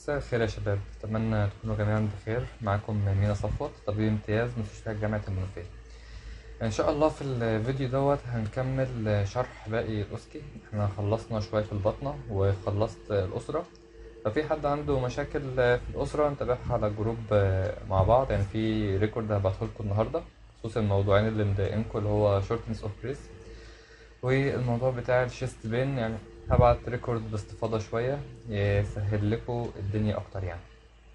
مساء الخير يا شباب أتمنى تكونوا جميعا بخير معاكم مينا صفوت طبيب امتياز مستشفى جامعة المنوفية إن شاء الله في الفيديو دوت هنكمل شرح باقي الأوسكي احنا خلصنا شوية في البطنة وخلصت الأسرة ففي حد عنده مشاكل في الأسرة نتابعها على جروب مع بعض يعني في ريكورد هبعتهولكوا النهاردة بخصوص الموضوعين اللي مضايقينكوا اللي هو شورتنس اوف بريس والموضوع بتاع الشيست بين يعني هبعت ريكورد باستفاضة شوية يسهل لكم الدنيا أكتر يعني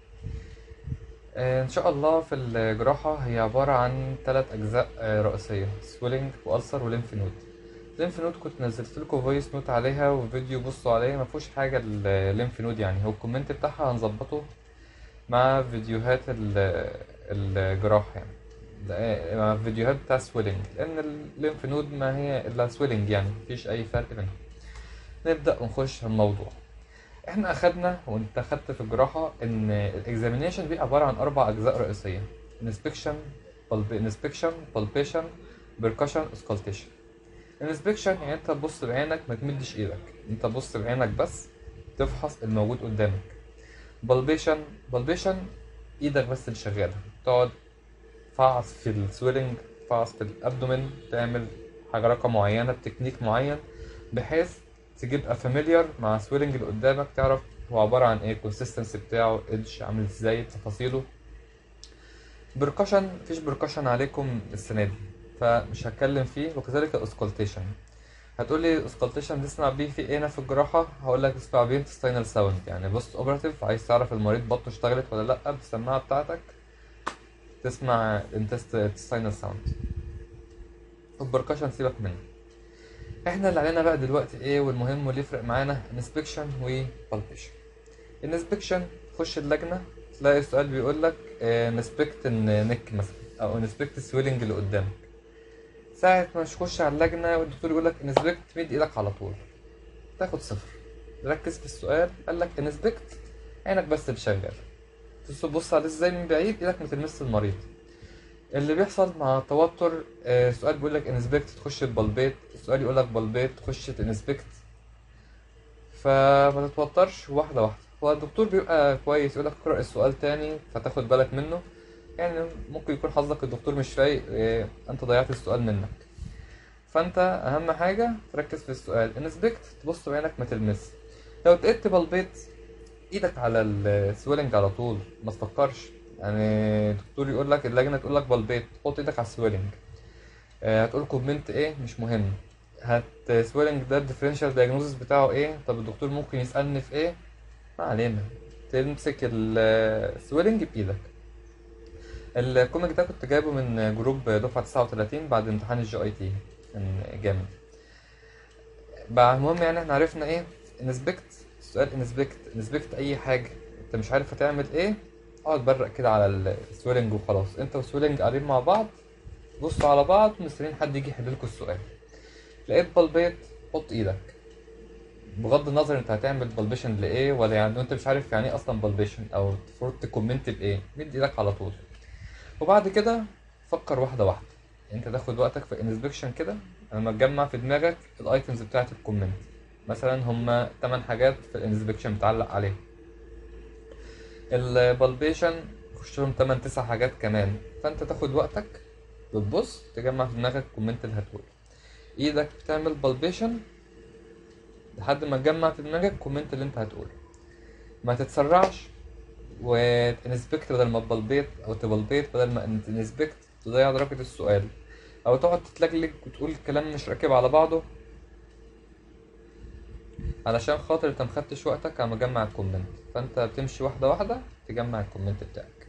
إن شاء الله في الجراحة هي عبارة عن ثلاث أجزاء رئيسية سويلنج وألسر وليمف نود الليمف نود كنت نزلت لكم فويس نوت عليها وفيديو بصوا عليه ما فيهوش حاجة الليمف نود يعني هو الكومنت بتاعها هنظبطه مع فيديوهات الجراحة يعني مع الفيديوهات بتاع سويلنج لأن الليمف نود ما هي إلا سويلنج يعني مفيش أي فرق بينهم نبدأ ونخش في الموضوع احنا اخدنا وانت اخدت في الجراحة ان الاكزامينيشن دي عبارة عن اربع اجزاء رئيسية inspection inspection palpation percussion auscultation inspection يعني انت تبص بعينك ما تمدش ايدك انت تبص بعينك بس تفحص الموجود قدامك palpation palpation ايدك بس اللي شغالة تقعد فحص في السويلنج فحص في الابدومين تعمل حركة معينة بتكنيك معين بحيث تبقى فاميليار مع السويلنج اللي قدامك تعرف هو عبارة عن ايه الكونسيستنسي بتاعه ايدج عامل ازاي تفاصيله بركشن مفيش بركشن عليكم السنة دي فمش هتكلم فيه وكذلك الاسكولتيشن هتقول لي الاسكولتيشن تسمع بيه في ايه في الجراحة هقول لك اسمع بيه انتستينال ساوند يعني بوست اوبراتيف عايز تعرف المريض بطنه اشتغلت ولا لا بالسماعة بتاعتك تسمع انتستينال ساوند البركشن سيبك منه احنا اللي علينا بقى دلوقتي ايه والمهم واللي يفرق معانا انسبكشن وبالبيشن الانسبكشن تخش اللجنه تلاقي السؤال بيقول لك انسبكت النك مثلا او انسبكت السويلنج اللي قدامك ساعة ما تخش على اللجنة والدكتور يقول لك انسبكت مد ايدك على طول تاخد صفر ركز في السؤال قال لك انسبكت عينك بس اللي شغال تبص عليه ازاي من بعيد ايدك ما تلمس المريض اللي بيحصل مع التوتر آه سؤال بيقول لك انسبكت تخش البلبيت السؤال يقول لك بلبيت تخش تنسبكت فما تتوترش واحده واحده هو الدكتور بيبقى كويس يقول لك اقرا السؤال تاني فتاخد بالك منه يعني ممكن يكون حظك الدكتور مش فايق آه انت ضيعت السؤال منك فانت اهم حاجه تركز في السؤال انسبكت تبص بعينك ما تلمس لو اتقدت بلبيت ايدك على السويلنج على طول ما تفكرش يعني الدكتور يقول لك اللجنه تقول لك بلبيت حط ايدك على السويلنج آه هتقول كومنت ايه مش مهم هت سويلنج ده الديفرنشال دايجنوزس بتاعه ايه طب الدكتور ممكن يسالني في اي ما علينا تمسك السويلنج بايدك الكوميك ده كنت جايبه من جروب دفعه 39 بعد امتحان الجي اي تي كان جامد بقى المهم يعني احنا عرفنا ايه انسبكت السؤال انسبكت انسبكت اي حاجه انت مش عارف هتعمل ايه اقعد برق كده على السويلنج وخلاص انت والسويلنج قاعدين مع بعض بصوا على بعض مستنيين حد يجي يحل لكم السؤال لقيت بلبيت حط ايدك بغض النظر انت هتعمل بلبيشن لايه ولا يعني انت مش عارف يعني ايه اصلا بلبيشن او المفروض تكومنت بايه مد ايدك على طول وبعد كده فكر واحده واحده انت تاخد وقتك في انسبكشن كده لما تجمع في دماغك الايتمز بتاعت الكومنت مثلا هما 8 حاجات في الانسبكشن متعلق عليهم البلبيشن يخش لهم 8 9 حاجات كمان فانت تاخد وقتك بتبص تجمع في دماغك الكومنت اللي هتقوله ايدك بتعمل بلبيشن لحد ما تجمع في دماغك الكومنت اللي انت هتقوله ما تتسرعش وتنسبكت بدل ما تبلبيت او تبلبيت بدل ما تنسبكت تضيع درجة السؤال او تقعد تتلجلج وتقول كلام مش راكب على بعضه علشان خاطر انت مخدتش وقتك على مجمع الكومنت فانت بتمشي واحده واحده تجمع الكومنت بتاعك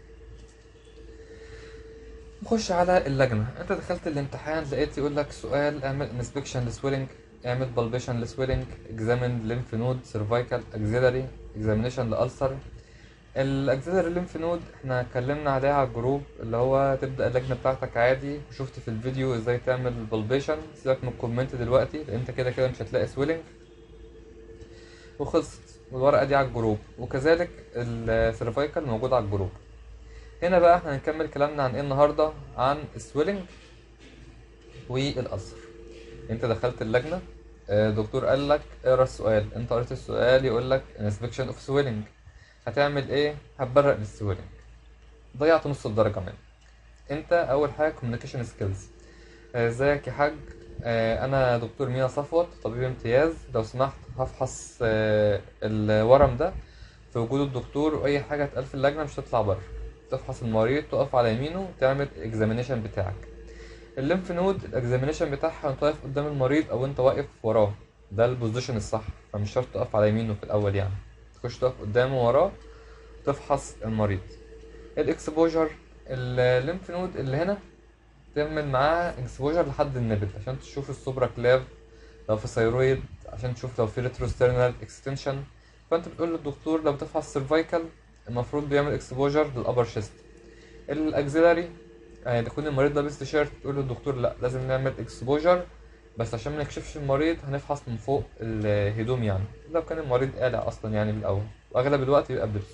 نخش على اللجنه انت دخلت الامتحان لقيت يقول لك سؤال اعمل انسبكشن لسويلنج اعمل بالبيشن لسويلنج اكزامين ليمف نود سيرفايكال اكزيلري اكزامينيشن لالسر الاكزيلري ليمف نود احنا اتكلمنا عليها على الجروب اللي هو تبدا اللجنه بتاعتك عادي وشفت في الفيديو ازاي تعمل بالبيشن سيبك من الكومنت دلوقتي لان انت كده كده مش هتلاقي سويلنج وخلصت والورقه دي على الجروب وكذلك السيرفايكال موجود على الجروب هنا بقى احنا هنكمل كلامنا عن ايه النهارده عن السويلنج والألسر انت دخلت اللجنه دكتور قال لك اقرا السؤال انت قريت السؤال يقول لك inspection of swelling هتعمل ايه هتبرق للسويلنج ضيعت نص الدرجة منك انت اول حاجة communication skills آه، ازيك يا حاج آه، انا دكتور مينا صفوت طبيب امتياز لو سمحت هفحص آه، الورم ده في وجود الدكتور واي حاجة اتقال في اللجنة مش هتطلع بره تفحص المريض تقف على يمينه وتعمل اكزامينيشن بتاعك الليمف نود الاكزامينيشن بتاعها وانت واقف قدام المريض او انت واقف وراه ده البوزيشن الصح فمش شرط تقف على يمينه في الاول يعني تخش تقف قدامه وراه تفحص المريض الاكسبوجر الليمف نود اللي هنا تعمل معاه اكسبوجر لحد النبل عشان تشوف السوبرا كلاف لو في ثيرويد عشان تشوف لو في ريتروسترنال اكستنشن فانت بتقول للدكتور لو بتفحص سيرفايكال المفروض بيعمل اكسبوجر للابر شيست الاكزيلاري يعني يكون المريض لابس تيشيرت تقول للدكتور لا لازم نعمل اكسبوجر بس عشان ما نكشفش المريض هنفحص من فوق الهدوم يعني لو كان المريض قالع اصلا يعني بالاول واغلب الوقت بيبقى بلبسه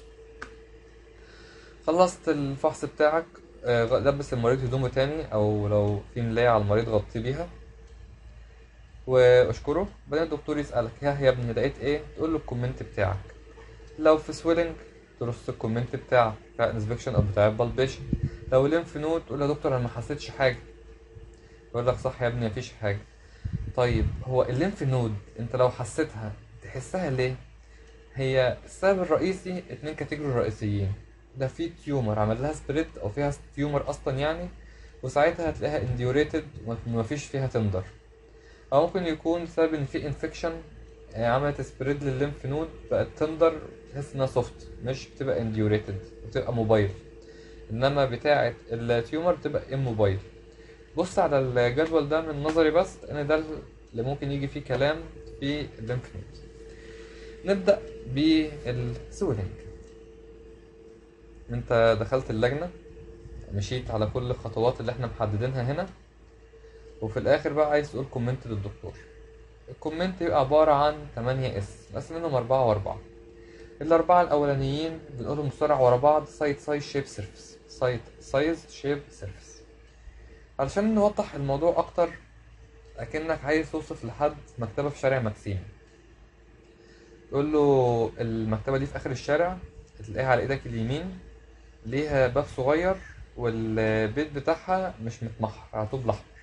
خلصت الفحص بتاعك آه، غ- لبس المريض هدومه تاني او لو في ملاية على المريض غطيه بيها واشكره بعدين الدكتور يسألك ها يا ابني لقيت ايه تقول له الكومنت بتاعك لو في سويلنج ترص الكومنت بتاعك بتاع انسبكشن او بتاع البالبيشن لو ليمف نود تقول له يا دكتور انا ما حسيتش حاجه يقول لك صح يا ابني مفيش حاجه طيب هو الليمف نود انت لو حسيتها تحسها ليه هي السبب الرئيسي اتنين كاتيجوري رئيسيين ده في تيومر عمل لها سبريد او فيها تيومر اصلا يعني وساعتها هتلاقيها انديوريتد ومفيش فيها تندر او ممكن يكون سبب ان في انفكشن عملت سبريد للليمف نود بقت تندر تحس انها سوفت مش بتبقى انديوريتد بتبقى موبايل انما بتاعه التيومر بتبقى اموبايل بص على الجدول ده من نظري بس لان ده اللي ممكن يجي فيه كلام في الليمف نود نبدا بالسويلنج انت دخلت اللجنه مشيت على كل الخطوات اللي احنا محددينها هنا وفي الاخر بقى عايز تقول كومنت للدكتور الكومنت يبقى عبارة عن 8 اس بس منهم أربعة وأربعة الأربعة الأولانيين بنقولهم بسرعة ورا بعض سايت سايز شيب سيرفيس سايت سايز شيب سيرفيس علشان نوضح الموضوع أكتر أكنك عايز توصف لحد مكتبة في شارع مكسيم تقول له المكتبة دي في آخر الشارع تلاقيها على إيدك اليمين ليها باب صغير والبيت بتاعها مش متمحر على طوب الأحمر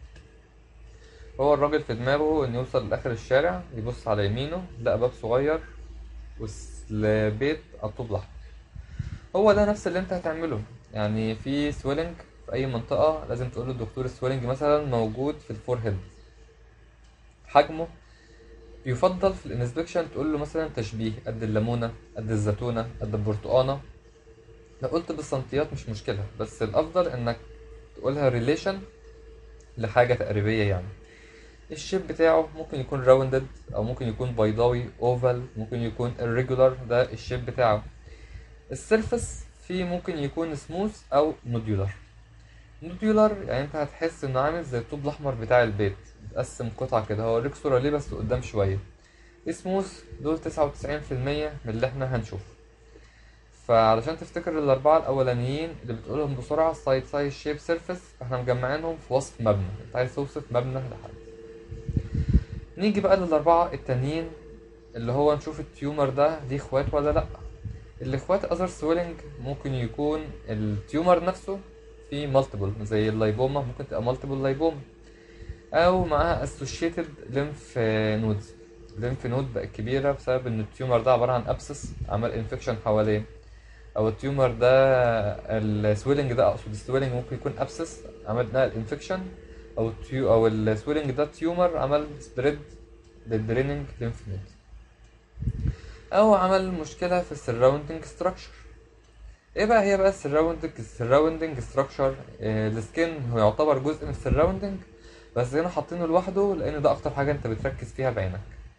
هو الراجل في دماغه إنه يوصل لآخر الشارع يبص على يمينه لقى باب صغير والبيت على الطوب الأحمر هو ده نفس اللي انت هتعمله يعني في سويلنج في أي منطقة لازم تقول للدكتور السويلنج مثلا موجود في الفور هيد حجمه يفضل في الانسبكشن تقول له مثلا تشبيه قد الليمونة قد الزيتونة قد البرتقانة لو قلت بالسنتيات مش مشكلة بس الأفضل إنك تقولها ريليشن لحاجة تقريبية يعني الشيب بتاعه ممكن يكون راوندد أو ممكن يكون بيضاوي اوفال ممكن يكون irregular ده الشيب بتاعه السيرفس فيه ممكن يكون سموث أو نوديولار نوديولار يعني انت هتحس انه عامل زي الطوب الأحمر بتاع البيت متقسم قطع كده هو اوريك صورة ليه بس قدام شوية سموث دول تسعة وتسعين في المية من اللي احنا هنشوفه فعلشان تفتكر الأربعة الأولانيين اللي بتقولهم بسرعة سايد سايز شيب سيرفيس احنا مجمعينهم في وصف مبنى انت عايز توصف مبنى لحد نيجي بقى للأربعة التانيين اللي هو نشوف التيومر ده ليه اخوات ولا لأ الاخوات اذر سويلنج ممكن يكون التيومر نفسه فيه مالتيبل زي اللايبوما ممكن تبقى مالتيبل لايبوما او معاها اسوشيتد ليمف نودز الليمف نود بقت كبيره بسبب ان التيومر ده عباره عن ابسس عمل انفكشن حواليه او التيومر ده السويلنج ده اقصد السويلنج ممكن يكون ابسس عمل نقل انفكشن او التيو او السويلنج ده تيومر عمل سبريد للدريننج ليمف نود او عمل مشكله في السراوندنج ستراكشر ايه بقى هي بقى السراوندنج السراوندنج ستراكشر السكين هو يعتبر جزء من السراوندنج بس هنا حاطينه لوحده لان ده اكتر حاجه انت بتركز فيها بعينك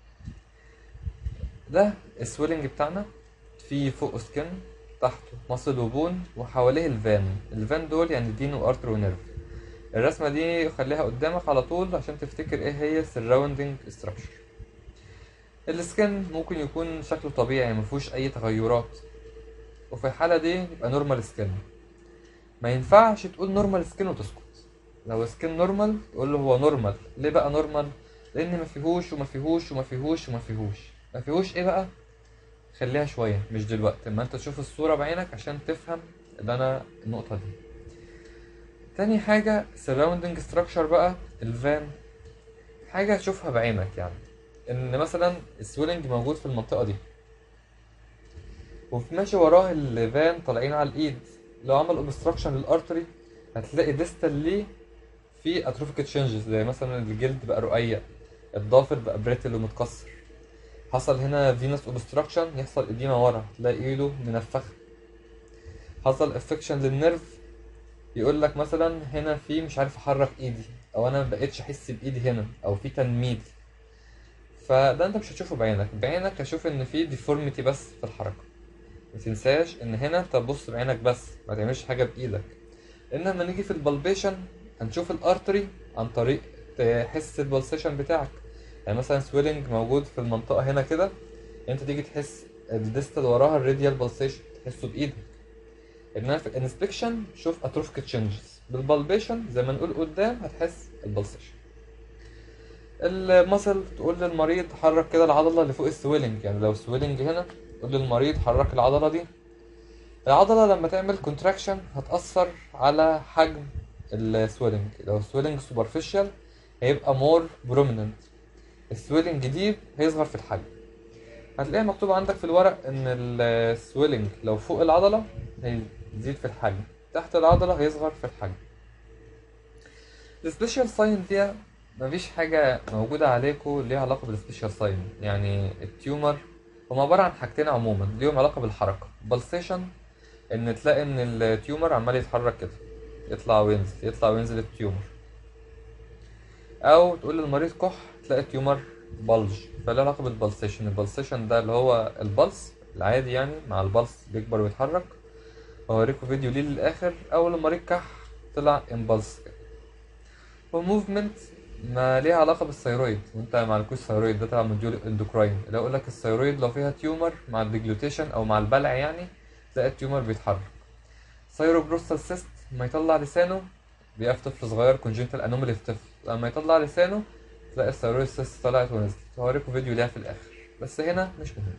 ده السويلنج بتاعنا في فوق سكين تحته مصل وبون وحواليه الفان الفان دول يعني فينو ارتر ونيرف الرسمه دي خليها قدامك على طول عشان تفتكر ايه هي السراوندنج ستراكشر السكن ممكن يكون شكله طبيعي مفيهوش اي تغيرات وفي الحاله دي يبقى نورمال سكن ما ينفعش تقول نورمال سكن وتسكت لو سكين نورمال تقول له هو نورمال ليه بقى نورمال لان ما فيهوش وما فيهوش وما فيهوش وما فيهوش ما فيهوش ايه بقى خليها شويه مش دلوقتي اما انت تشوف الصوره بعينك عشان تفهم اللي انا النقطه دي تاني حاجه surrounding structure بقى الفان حاجه تشوفها بعينك يعني ان مثلا السويلنج موجود في المنطقه دي وفي ماشي وراه الفان طالعين على الايد لو عمل اوبستراكشن للارتري هتلاقي ديستال ليه في اتروفيك تشينجز زي مثلا الجلد بقى رقيق الضافر بقى بريتل ومتكسر حصل هنا فينوس اوبستراكشن يحصل اديمه ورا تلاقي ايده منفخه حصل افكشن للنيرف يقول لك مثلا هنا في مش عارف احرك ايدي او انا مبقتش احس بايدي هنا او في تنميل فده انت مش هتشوفه بعينك بعينك هشوف ان في ديفورميتي بس في الحركه ما تنساش ان هنا انت تبص بعينك بس ما تعملش حاجه بايدك لان لما نيجي في البلبيشن هنشوف الارتري عن طريق تحس البلسيشن بتاعك يعني مثلا سويلنج موجود في المنطقه هنا كده انت تيجي تحس الديستال وراها الراديال بلسيشن تحسه بايدك انما في الانسبكشن شوف اتروفيك تشينجز بالبلبيشن زي ما نقول قدام هتحس البلسيشن المسل تقول للمريض حرك كده العضله اللي فوق السويلنج يعني لو سويلنج هنا تقول للمريض حرك العضله دي العضله لما تعمل كونتراكشن هتاثر على حجم السويلنج لو السويلنج سوبرفيشال هيبقى مور بروميننت السويلنج ديب هيصغر في الحجم هتلاقي مكتوب عندك في الورق ان السويلنج لو فوق العضله هيزيد في الحجم تحت العضله هيصغر في الحجم السبيشال ساين دي مفيش حاجة موجودة عليكم ليها علاقة بالسبيشال ساين يعني التيومر هما عبارة عن حاجتين عموما ليهم علاقة بالحركة بالسيشن ان تلاقي ان التيومر عمال يتحرك كده يطلع وينزل يطلع وينزل التيومر او تقول للمريض كح تلاقي التيومر بلج فله علاقة بالبلسيشن البلسيشن ده اللي هو البلس العادي يعني مع البلس بيكبر ويتحرك هوريكم فيديو ليه للاخر اول المريض كح طلع امبلس والموفمنت ما ليها علاقة بالثيرويد وانت ما عندكوش ثيرويد ده تبع موديول اندوكراين اللي اقول لك الثيرويد لو فيها تيومر مع الديجلوتيشن او مع البلع يعني تلاقي التيومر بيتحرك ثيروبروستال سيست لما يطلع لسانه بيبقى في طفل صغير كونجنتال انومالي في طفل لما يطلع لسانه تلاقي الثيرويد سيست طلعت ونزلت هوريكم فيديو ليها في الاخر بس هنا مش مهم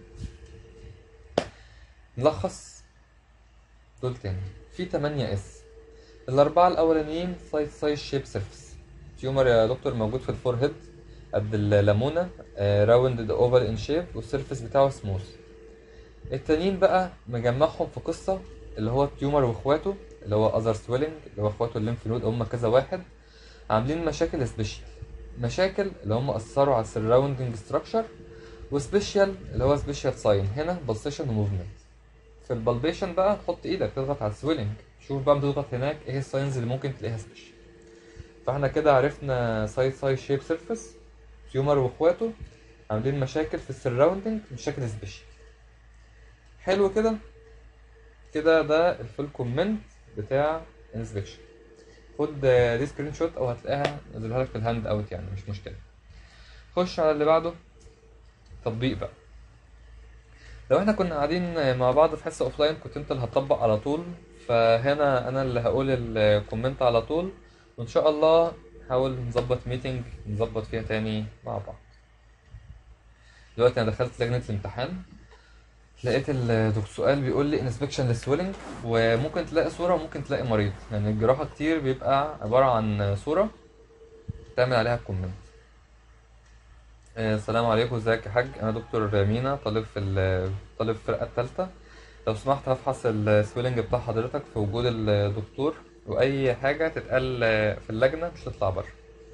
نلخص دول تاني في 8 اس الاربعه الاولانيين سايد سايز شيب سيرفيس تيومر يا دكتور موجود في الفور هيد قد الليمونه راوند اوفال ان شيب والسيرفيس بتاعه سموث التانيين بقى مجمعهم في قصه اللي هو التيومر واخواته اللي هو اذر سويلنج اللي هو اخواته الليمف نود هم كذا واحد عاملين مشاكل سبيشال مشاكل اللي هم اثروا على السراوندنج ستراكشر وسبيشال اللي هو سبيشال ساين هنا بلسيشن وموفمنت في البلبيشن بقى تحط ايدك تضغط على السويلنج شوف بقى بتضغط هناك ايه الساينز اللي ممكن تلاقيها سبيشال فاحنا كده عرفنا سايد سايد شيب سيرفيس تيومر واخواته عاملين مشاكل في السراوندنج مشاكل سبيشال حلو كده كده ده الفول كومنت بتاع انسبكشن خد دي سكرين شوت او هتلاقيها نزلها لك في الهاند اوت يعني مش مشكله خش على اللي بعده تطبيق بقى لو احنا كنا قاعدين مع بعض في حصه اوفلاين كنت انت اللي هتطبق على طول فهنا انا اللي هقول الكومنت على طول وان شاء الله نحاول نظبط ميتنج نظبط فيها تاني مع بعض دلوقتي انا دخلت لجنه الامتحان لقيت السؤال بيقول لي انسبكشن للسويلنج وممكن تلاقي صوره وممكن تلاقي مريض يعني الجراحه كتير بيبقى عباره عن صوره تعمل عليها كومنت السلام عليكم ازيك يا حاج انا دكتور مينا طالب في ال- طالب في الفرقه الثالثه لو سمحت هفحص السويلنج بتاع حضرتك في وجود الدكتور واي حاجه تتقال في اللجنه مش تطلع بره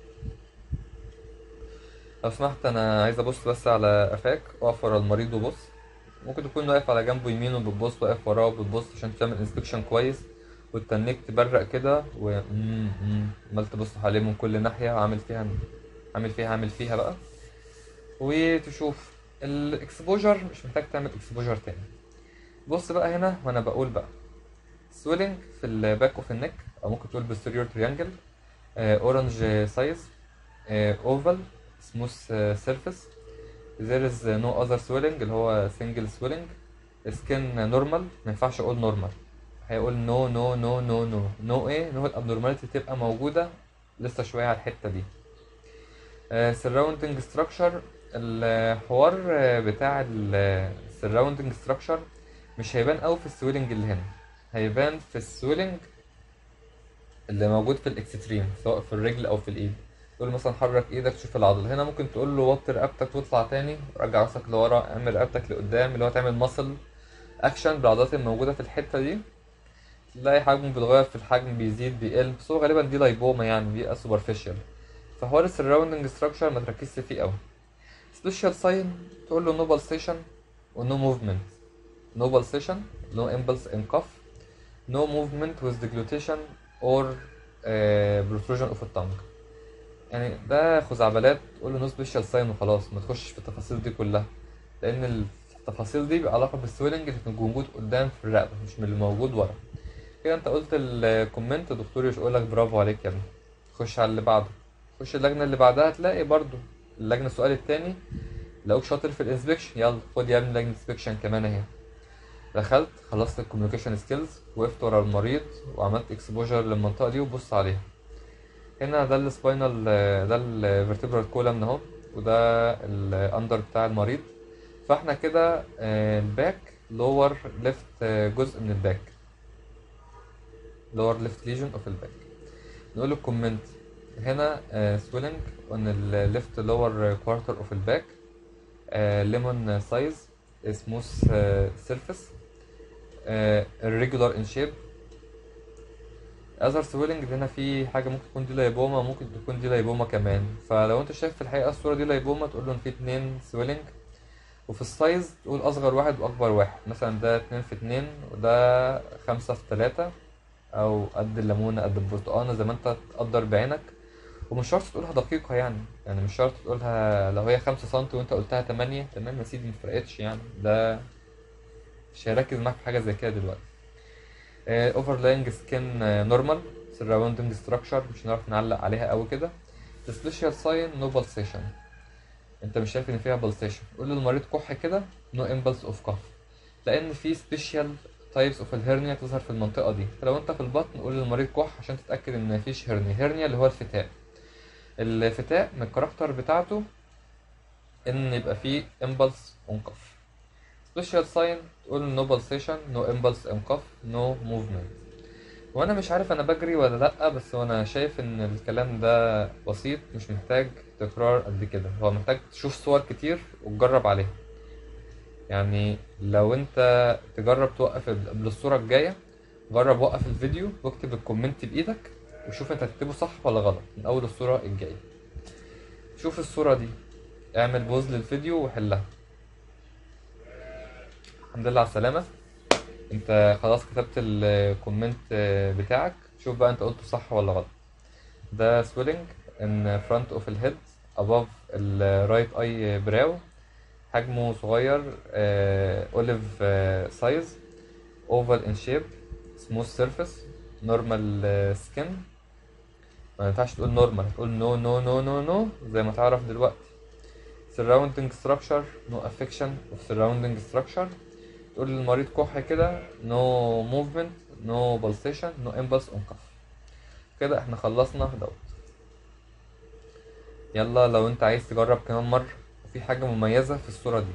لو سمحت انا عايز ابص بس على قفاك اقف ورا المريض وبص ممكن تكون واقف على جنبه يمين وبتبص واقف وراه وبتبص عشان تعمل انسبكشن كويس وتتنيك تبرق كده و مم، مم، عمال تبص عليه من كل ناحيه وعامل فيها عامل فيها عامل فيها بقى وتشوف الاكسبوجر مش محتاج تعمل اكسبوجر تاني بص بقى هنا وانا بقول بقى سويلنج في الباك اوف النك او ممكن تقول posterior triangle اورنج سايز اوفال سموث سيرفيس there is no other swelling اللي هو single swelling skin normal ما ينفعش اقول normal هيقول no no no no no no ايه no الابنورماليتي تبقى موجودة لسه شوية على الحتة دي آه، surrounding structure الحوار آه، بتاع ال السراوندنج ستراكشر مش هيبان قوي في السويلنج اللي هنا هيبان في السويلنج اللي موجود في الاكستريم سواء في الرجل او في الايد تقول له مثلا حرك ايدك تشوف العضل هنا ممكن تقول له وطي رقبتك واطلع تاني رجع راسك لورا اعمل رقبتك لقدام اللي هو تعمل ماسل اكشن بالعضلات الموجوده في الحته دي تلاقي حجمه بيتغير في الحجم بيزيد بيقل بس هو غالبا دي لايبوما يعني بيبقى سوبرفيشال فحوار السراوندنج ستراكشر ما تركزش فيه قوي سبيشال ساين تقول له نو بالسيشن ونو موفمنت نو بالسيشن نو امبلس ان كف no movement with deglutition or uh, protrusion of the tongue يعني ده خزعبلات تقول له نو سبيشال ساين وخلاص ما تخشش في التفاصيل دي كلها لان التفاصيل دي بقى علاقه بالسويلنج اللي كان موجود قدام في الرقبه مش من اللي موجود ورا كده انت قلت الكومنت الدكتور يقول لك برافو عليك يا ابني خش على اللي بعده خش اللجنه اللي بعدها هتلاقي برضو اللجنه السؤال التاني لقوك شاطر في الانسبكشن يلا خد يا ابني لجنه انسبكشن كمان اهي دخلت خلصت الكوميونيكيشن سكيلز وقفت ورا المريض وعملت اكسبوجر للمنطقه دي وبص عليها هنا ده السباينال ده الفرتبرال كولم اهو وده الاندر بتاع المريض فاحنا كده الباك لور ليفت جزء من الباك لور ليفت ليجن اوف الباك نقول الكومنت هنا سويلنج on الليفت لور كوارتر اوف الباك ليمون سايز سموث سيرفيس irregular in shape اذر سويلنج هنا في حاجه ممكن تكون دي لايبوما ممكن تكون دي لايبوما كمان فلو انت شايف في الحقيقه الصوره دي لايبوما تقول له ان في اتنين سويلنج وفي السايز تقول اصغر واحد واكبر واحد مثلا ده اتنين في اتنين وده خمسة في تلاتة او قد الليمونة قد البرتقانة زي ما انت تقدر بعينك ومش شرط تقولها دقيقة يعني يعني مش شرط تقولها لو هي خمسة سنتي وانت قلتها تمانية تمام يا سيدي مفرقتش يعني ده مش هيركز معاك في حاجة زي كده دلوقتي اوفرلاينج سكين نورمال سراوندنج ستراكشر مش هنعرف نعلق عليها قوي كده سبيشال ساين نو بالسيشن انت مش شايف ان فيها بالسيشن قول للمريض كح كده نو امبلس اوف كف لان في سبيشال تايبس اوف الهرنيا تظهر في المنطقه دي فلو انت في البطن قول للمريض كح عشان تتاكد ان مفيش هرنيا هرنيا اللي هو الفتاء الفتاء من الكاركتر بتاعته ان يبقى فيه امبلس اون كف سبيشال ساين تقول نو بالسيشن نو امبلس ان كف نو موفمنت وانا مش عارف انا بجري ولا لا بس وانا شايف ان الكلام ده بسيط مش محتاج تكرار قد كده هو محتاج تشوف صور كتير وتجرب عليها يعني لو انت تجرب توقف قبل الصورة الجاية جرب وقف الفيديو واكتب الكومنت بايدك وشوف انت هتكتبه صح ولا غلط من اول الصورة الجاية شوف الصورة دي اعمل بوز للفيديو وحلها الحمد لله على السلامة انت خلاص كتبت الكومنت بتاعك شوف بقى انت قلته صح ولا غلط ده swelling in front of the head above ال right eye brow حجمه صغير اوليف سايز oval in shape smooth surface normal skin ما ينفعش تقول normal تقول no no no no no زي ما تعرف دلوقتي surrounding structure no affection of surrounding structure تقول للمريض كح كده no movement no pulsation no impulse on cuff كده احنا خلصنا دوت يلا لو انت عايز تجرب كمان مرة وفي حاجة مميزة في الصورة دي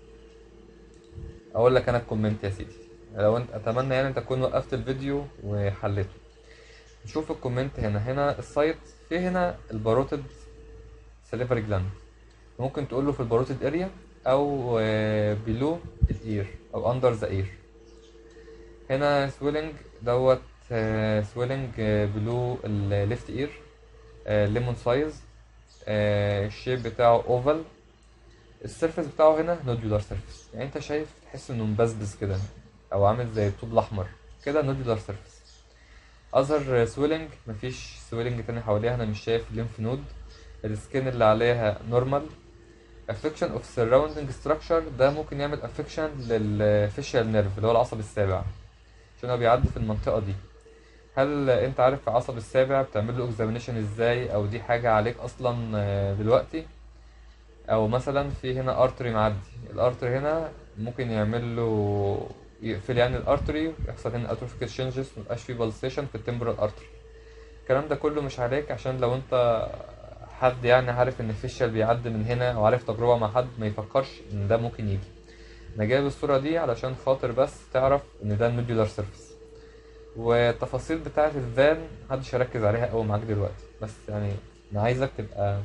اقول لك انا الكومنت يا سيدي لو انت اتمنى يعني انت تكون وقفت الفيديو وحليته نشوف الكومنت هنا هنا السايت في هنا الباروتد سليفري جلاند ممكن تقول له في الباروتد اريا او بيلو الاير او اندر ذا اير هنا سويلنج دوت سويلنج بلو الليفت اير ليمون سايز الشيب بتاعه اوفال السيرفيس بتاعه هنا نودولار سيرفيس يعني انت شايف تحس انه مبزبز كده او عامل زي الطوب الاحمر كده نودولار سيرفيس اذر سويلنج مفيش سويلنج تاني حواليها انا مش شايف ليمف نود السكين اللي عليها نورمال affection of surrounding structure ده ممكن يعمل affection للفيشيال نيرف اللي هو العصب السابع عشان هو بيعدي في المنطقة دي هل انت عارف العصب السابع بتعمل له examination ازاي او دي حاجة عليك اصلا دلوقتي او مثلا في هنا ارتري معدي الارتري هنا ممكن يعمل له يقفل يعني الارتري يحصل هنا اتروفيك تشينجز ميبقاش فيه بالسيشن في التمبرال ارتري الكلام ده كله مش عليك عشان لو انت حد يعني عارف ان الفيشل بيعدي من هنا او عارف تجربه مع حد ما يفكرش ان ده ممكن يجي انا جايب الصورة دي علشان خاطر بس تعرف ان ده النودولار سيرفيس والتفاصيل بتاعة الفان محدش هيركز عليها قوي معاك دلوقتي بس يعني انا عايزك تبقى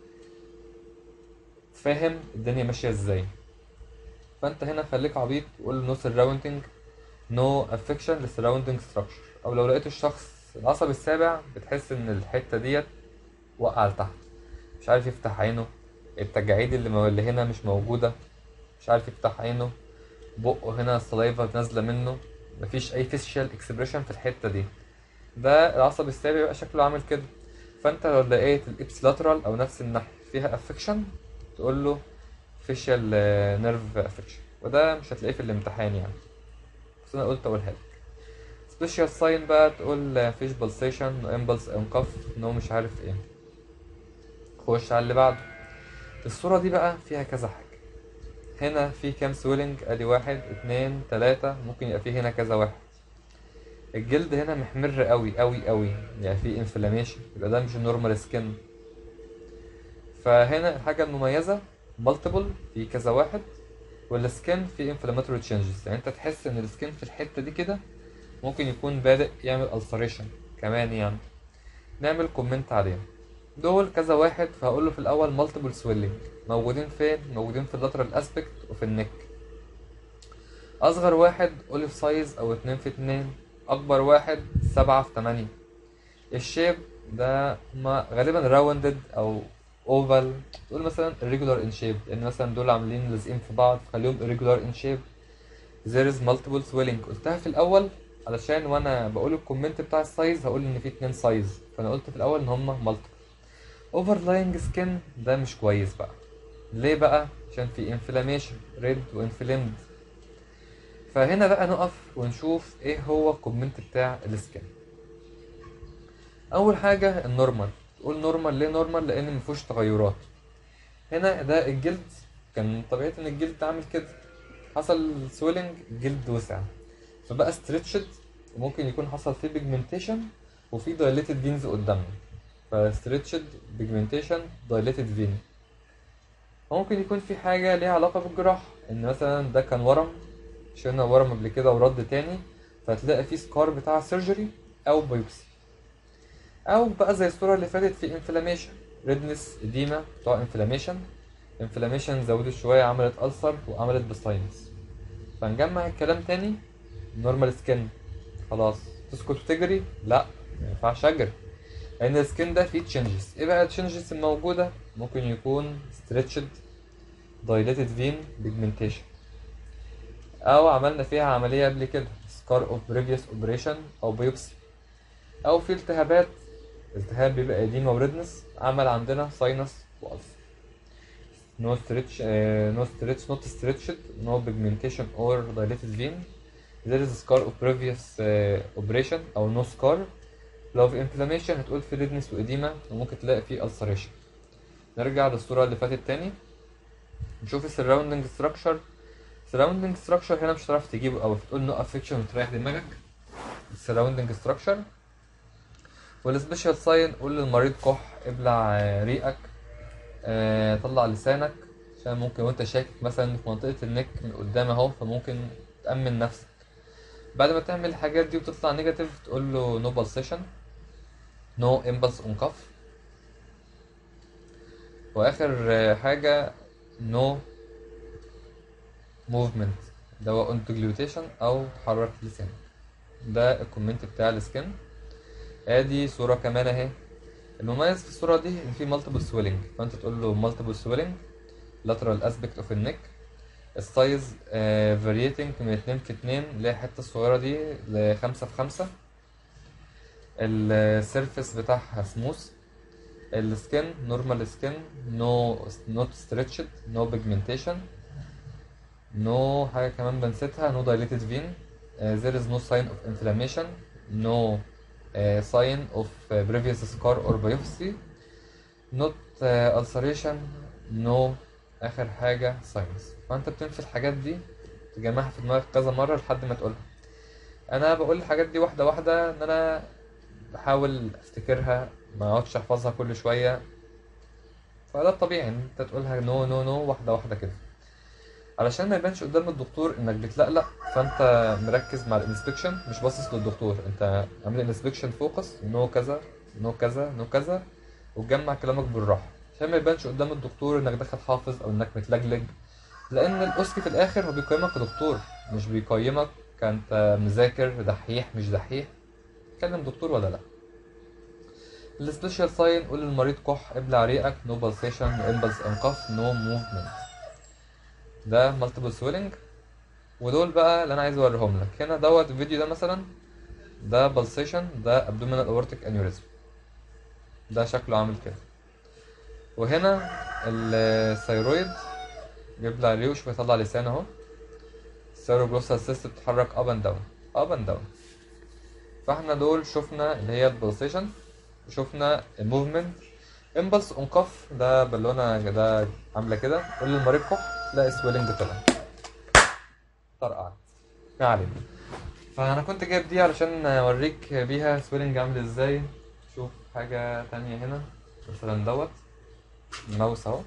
فاهم الدنيا ماشية ازاي فانت هنا خليك عبيط وقول نو سراوندنج نو افكشن للسراوندنج ستراكشر او لو لقيت الشخص العصب السابع بتحس ان الحتة ديت وقع لتحت مش عارف يفتح عينه التجاعيد اللي مو- اللي هنا مش موجودة مش عارف يفتح عينه بقه هنا السلايفا نازلة منه مفيش أي فيشيال اكسبريشن في الحتة دي ده العصب السابع بيبقى شكله عامل كده فأنت لو لقيت الإبس لاترال أو نفس الناحية فيها افكشن تقول له فيشيال نيرف افكشن وده مش هتلاقيه في الامتحان يعني بس أنا قلت أقولها لك سبيشال ساين بقى تقول فيش بالسيشن نو امبلس انقف نو مش عارف ايه خش على اللي بعده الصورة دي بقى فيها كذا حاجة هنا في كام سويلنج ادي واحد اتنين تلاتة ممكن يبقى في هنا كذا واحد الجلد هنا محمر قوي قوي قوي يعني في انفلاميشن يبقى ده مش نورمال سكين فهنا الحاجة المميزة مالتيبل في كذا واحد والسكين في انفلاماتوري تشينجز يعني انت تحس ان السكين في الحتة دي كده ممكن يكون بادئ يعمل ulceration كمان يعني نعمل كومنت عليه دول كذا واحد فهقول له في الاول مالتيبل سويلنج موجودين فين موجودين في اللاترال اسبكت وفي النك اصغر واحد اوليف سايز او اتنين في اتنين اكبر واحد سبعة في تمانية الشيب ده ما غالبا راوندد او اوفال تقول مثلا irregular in shape لان مثلا دول عاملين لازقين في بعض فخليهم irregular in shape there is multiple swelling قلتها في الاول علشان وانا بقول الكومنت بتاع السايز هقول ان في اتنين سايز فانا قلت في الاول ان هما multiple overlying skin ده مش كويس بقى ليه بقى عشان في inflammation red وانفلامد فهنا بقى نقف ونشوف ايه هو الكومنت بتاع السكين اول حاجه النورمال تقول نورمال ليه نورمال لان مفيهوش تغيرات هنا ده الجلد كان طبيعه ان الجلد عامل كده حصل سويلنج الجلد وسع فبقى ستريتشد وممكن يكون حصل فيه بيجمنتيشن وفي دايليتد فينز قدامنا فستريتشد بيجمنتيشن دايليتد فين ممكن يكون في حاجة ليها علاقة بالجراحة إن مثلا ده كان ورم شلنا ورم قبل كده ورد تاني فتلاقي فيه سكار بتاع سيرجري أو بايوبسي أو بقى زي الصورة اللي فاتت في انفلاميشن ريدنس اديما بتوع انفلاميشن انفلاميشن زودت شوية عملت ألسر وعملت بستاينس فنجمع الكلام تاني نورمال سكين خلاص تسكت وتجري لا ما ينفعش اجري لان السكين ده فيه تشنجز ايه بقى التشنجز الموجوده ممكن يكون ستريتشد دايليتد فين بيجمنتيشن او عملنا فيها عمليه قبل كده سكار اوف بريفيوس اوبريشن او بيوبسي او في التهابات التهاب بيبقى اديما وريدنس عمل عندنا ساينس والسر no stretch uh, no stretch not stretched no pigmentation or dilated vein there is a scar of previous uh, operation او no scar لو في inflammation هتقول في redness وإديمة وممكن تلاقي في ulceration نرجع للصورة اللي فاتت تاني نشوف ال surrounding structure surrounding structure هنا مش هتعرف تجيبه أوي فتقول no affection وتريح دماغك ال surrounding structure والسبيشال ساين قول للمريض كح ابلع آه، ريقك آه، طلع لسانك عشان ممكن وانت شاكك مثلا في منطقة النك من قدام اهو فممكن تأمن نفسك بعد ما تعمل الحاجات دي وتطلع نيجاتيف تقول له نو بالسيشن نو امبلس اون كف واخر آه، حاجة نو موفمنت ده هو اونتوجلوتيشن او تحرك لسانك ده الكومنت بتاع السكن ادي صورة كمان اهي المميز في الصورة دي ان في مالتيبل سويلنج فانت تقول له مالتيبل سويلنج lateral aspect of النك السايز فاريتنج من اتنين في اتنين اللي هي الحتة الصغيرة دي لخمسة في خمسة السيرفيس بتاعها سموث السكن نورمال سكن نو نوت ستريتشد نو بيجمنتيشن نو حاجة كمان بنسيتها نو dilated vein uh, there is no sign of inflammation no uh, sign of uh, previous scar or biopsy not uh, ulceration no اخر حاجة ساينس فانت بتنفي الحاجات دي تجمعها في دماغك كذا مرة لحد ما تقولها انا بقول الحاجات دي واحدة واحدة ان انا بحاول افتكرها ما اقعدش احفظها كل شوية فده الطبيعي ان انت تقولها نو نو نو واحدة واحدة كده علشان ما يبانش قدام الدكتور انك بتلقلق فانت مركز مع الانسبكشن مش باصص للدكتور انت عامل انسبكشن فوكس نو كذا نو كذا نو كذا وتجمع كلامك بالراحه عشان ما يبانش قدام الدكتور انك داخل حافظ او انك متلجلج لان الاوسكي في الاخر هو بيقيمك كدكتور مش بيقيمك كانت مذاكر دحيح مش دحيح كلم دكتور ولا لا السبيشال ساين قول للمريض كح ابلع ريقك نو بالسيشن نو امبلس انقف نو موفمنت ده مالتيبل سويلنج ودول بقى اللي انا عايز اوريهم لك هنا دوت الفيديو ده مثلا ده بالسيشن ده ابدومينال اورتيك انيوريزم ده شكله عامل كده وهنا الثيرويد بيبلع ريوش ويطلع لسان اهو السيروجلوسال سيست بتتحرك اب اند داون اب اند داون فاحنا دول شفنا اللي هي البلسيشن شفنا الموفمنت امبلس انقف ده بالونه ده عامله كده قول للمريض كح تلاقي سويلنج طلع طرقعت ما علينا فانا كنت جايب دي علشان اوريك بيها سويلنج عامل ازاي شوف حاجه تانية هنا مثلا دوت الماوس اهو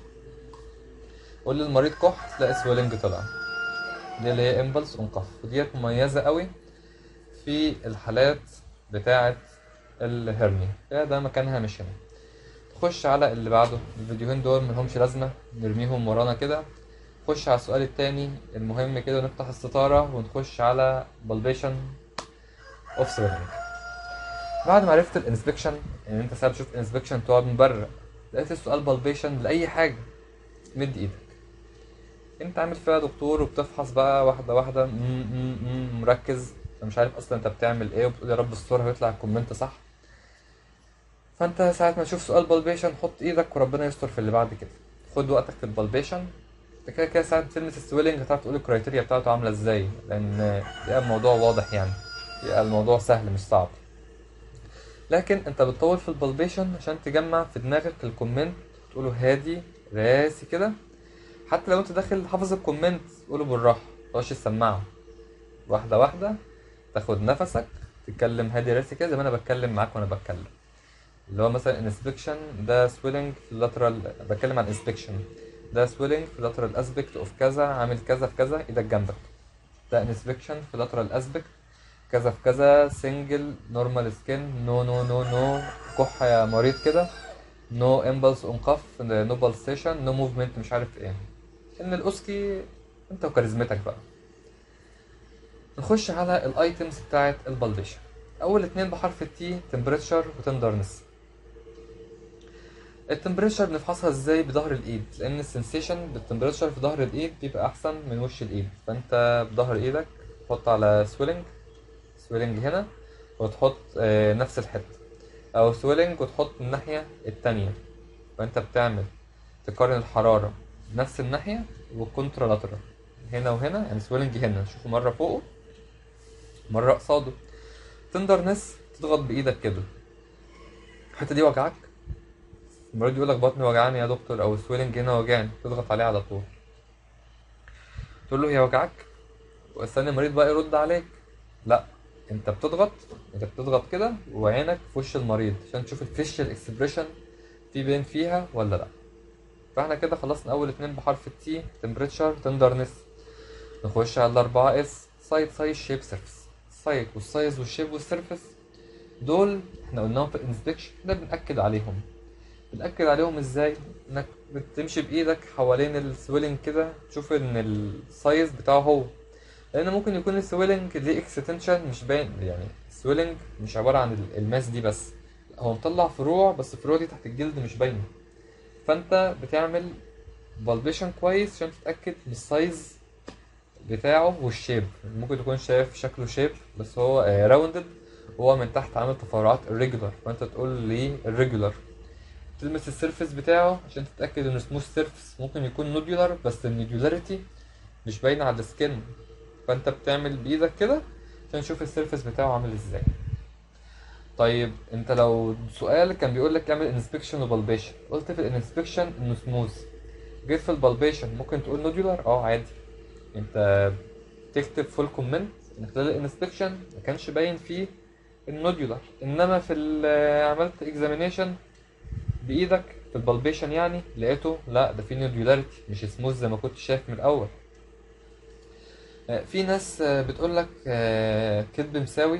قول للمريض كح تلاقي سويلنج طلع دي اللي هي امبلس انقف وديت مميزه قوي في الحالات بتاعه الهرنيا ده مكانها مش هنا تخش على اللي بعده الفيديوهين دول ملهمش لازمه نرميهم ورانا كده نخش على السؤال التاني المهم كده نفتح الستارة ونخش على بالبيشن اوف سويلنج بعد ما عرفت الانسبكشن يعني انت ساعات تشوف انسبكشن تقعد مبرق لقيت السؤال بالبيشن لأي حاجة مد ايدك انت عامل فيها دكتور وبتفحص بقى واحدة واحدة مم مم مم مركز مش عارف اصلا انت بتعمل ايه وبتقول يا رب الصورة هيطلع الكومنت صح فانت ساعة ما تشوف سؤال بالبيشن حط ايدك وربنا يستر في اللي بعد كده خد وقتك في البالبيشن انت كده كده ساعة تلمس السويلنج هتعرف تقول الكرايتيريا بتاعته عاملة ازاي لان يبقى الموضوع واضح يعني يبقى الموضوع سهل مش صعب لكن انت بتطول في البالبيشن عشان تجمع في دماغك الكومنت تقوله هادي راسي كده حتى لو انت داخل حافظ الكومنت قوله بالراحة متقعدش تسمعه واحدة واحدة تاخد نفسك تتكلم هادي راسي كده زي ما انا بتكلم معاك وانا بتكلم اللي هو مثلا انسبكشن ده سويلنج في اللاترال بتكلم عن انسبكشن ده سويلنج في اللاترال اسبكت اوف كذا عامل كذا في كذا ايدك جنبك ده انسبكشن في اللاترال اسبكت كذا في كذا سنجل نورمال سكين نو نو نو نو كح يا مريض كده نو امبلس انقف نو بالسيشن نو موفمنت مش عارف ايه ان الاوسكي انت وكاريزمتك بقى نخش على الايتمز بتاعت البالبيشن اول اتنين بحرف التي تمبريتشر وتندرنس التمبريتشر بنفحصها ازاي بظهر الايد لان السنسيشن بالتمبريتشر في ظهر الايد بيبقى احسن من وش الايد فانت بظهر ايدك تحط على سويلنج سويلنج هنا وتحط آه، نفس الحته او سويلنج وتحط الناحيه التانية فانت بتعمل تقارن الحراره بنفس الناحيه والكونترا لاترال هنا وهنا يعني سويلنج هنا شوفوا مره فوقه مره قصاده تندرنس تضغط بايدك كده الحته دي وجعك المريض يقول لك بطني وجعاني يا دكتور او السويلنج هنا وجعني تضغط عليه على طول تقول له هي وجعك واستنى المريض بقى يرد عليك لا انت بتضغط انت بتضغط كده وعينك في وش المريض عشان تشوف الفيشل اكسبريشن في بين فيها ولا لا فاحنا كده خلصنا اول اتنين بحرف التي تمبريتشر تندرنس نخش على الاربعة اس سايد سايز شيب سيرفيس السايد والسايز والشيب والسيرفيس دول احنا قلناهم في الانسبكشن ده بنأكد عليهم بنأكد عليهم ازاي انك بتمشي بايدك حوالين السويلنج كده تشوف ان السايز بتاعه هو لان ممكن يكون السويلنج ليه اكستنشن مش باين يعني السويلنج مش عباره عن ال- الماس دي بس لا، هو مطلع فروع بس الفروع دي تحت الجلد مش باينه فانت بتعمل بالبيشن كويس عشان تتاكد من السايز بتاعه والشيب ممكن تكون شايف شكله شيب بس هو راوندد وهو من تحت عامل تفرعات irregular فانت تقول لي irregular تلمس السيرفيس بتاعه عشان تتاكد انه سموث سيرفيس ممكن يكون نودولار بس النودولاريتي مش باينه على السكن فانت بتعمل بايدك كده عشان تشوف السيرفيس بتاعه عامل ازاي طيب انت لو سؤال كان بيقول لك اعمل انسبكشن وبالبيشن قلت في الانسبكشن انه سموث جيت في البالبيشن ممكن تقول نودولار اه عادي انت تكتب فول كومنت ان خلال الانسبكشن ما كانش باين فيه النودولار انما في ال- عملت اكزامينيشن بايدك في البالبيشن يعني لقيته لا ده في نودولاريتي مش سموث زي ما كنت شايف من الاول آه، في ناس بتقول لك كذب مساوي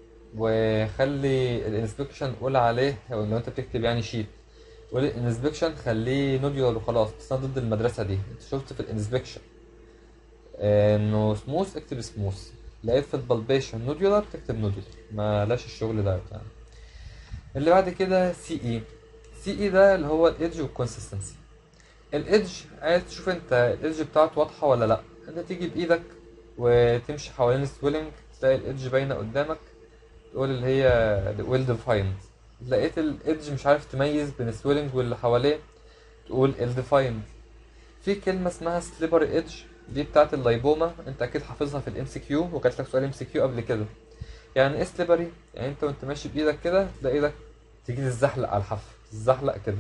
وخلي الانسبكشن قول عليه لو انت بتكتب يعني شيت قول الانسبكشن خليه نوديولار وخلاص بس انا ضد المدرسه دي انت شفت في الانسبكشن انه سموث اكتب سموث لقيت في البلبيشن نوديولار تكتب نوديولار ما لاش الشغل ده يعني اللي بعد كده سي اي سي اي ده اللي هو الايدج والكونسستنسي الايدج عايز تشوف انت الايدج بتاعته واضحه ولا لا انت تيجي بايدك وتمشي حوالين السويلنج تلاقي الايدج باينه قدامك تقول اللي هي ويل ديفايند لقيت الايدج مش عارف تميز بين السويلنج واللي حواليه تقول ال ديفايند في كلمه اسمها سليبر ايدج دي بتاعت اللايبوما انت اكيد حافظها في الام سي كيو وجات لك سؤال ام سي كيو قبل كده يعني ايه سليبري يعني انت وانت ماشي بايدك كده تلاقي ايدك تيجي تزحلق على الحف تزحلق كده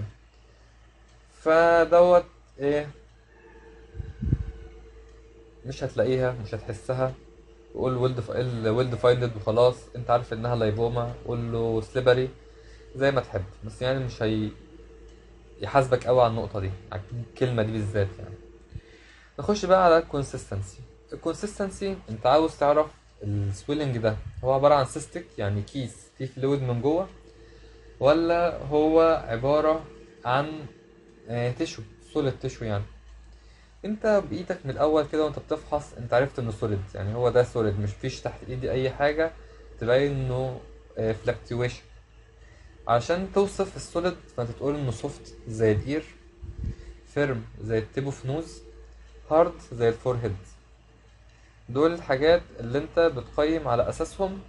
فدوت ايه مش هتلاقيها مش هتحسها قول ويل ويل ديفايندد وخلاص انت عارف انها لايبوما قول له سليبري زي ما تحب بس يعني مش هي يحاسبك قوي على النقطه دي على الكلمه دي بالذات يعني نخش بقى على الكونسيستنسي الكونسيستنسي انت عاوز تعرف السويلنج ده هو عباره عن سيستك يعني كيس فيه فلويد من جوه ولا هو عباره عن تشو سوليد تشو يعني انت بايدك من الاول كده وانت بتفحص انت عرفت انه سوليد يعني هو ده سوليد مش فيش تحت ايدي اي حاجه تبين انه فلكتويشن عشان توصف السوليد فانت تقول انه سوفت زي الاير فيرم زي التيب اوف نوز هارد زي الفور هيد دول الحاجات اللي انت بتقيم على اساسهم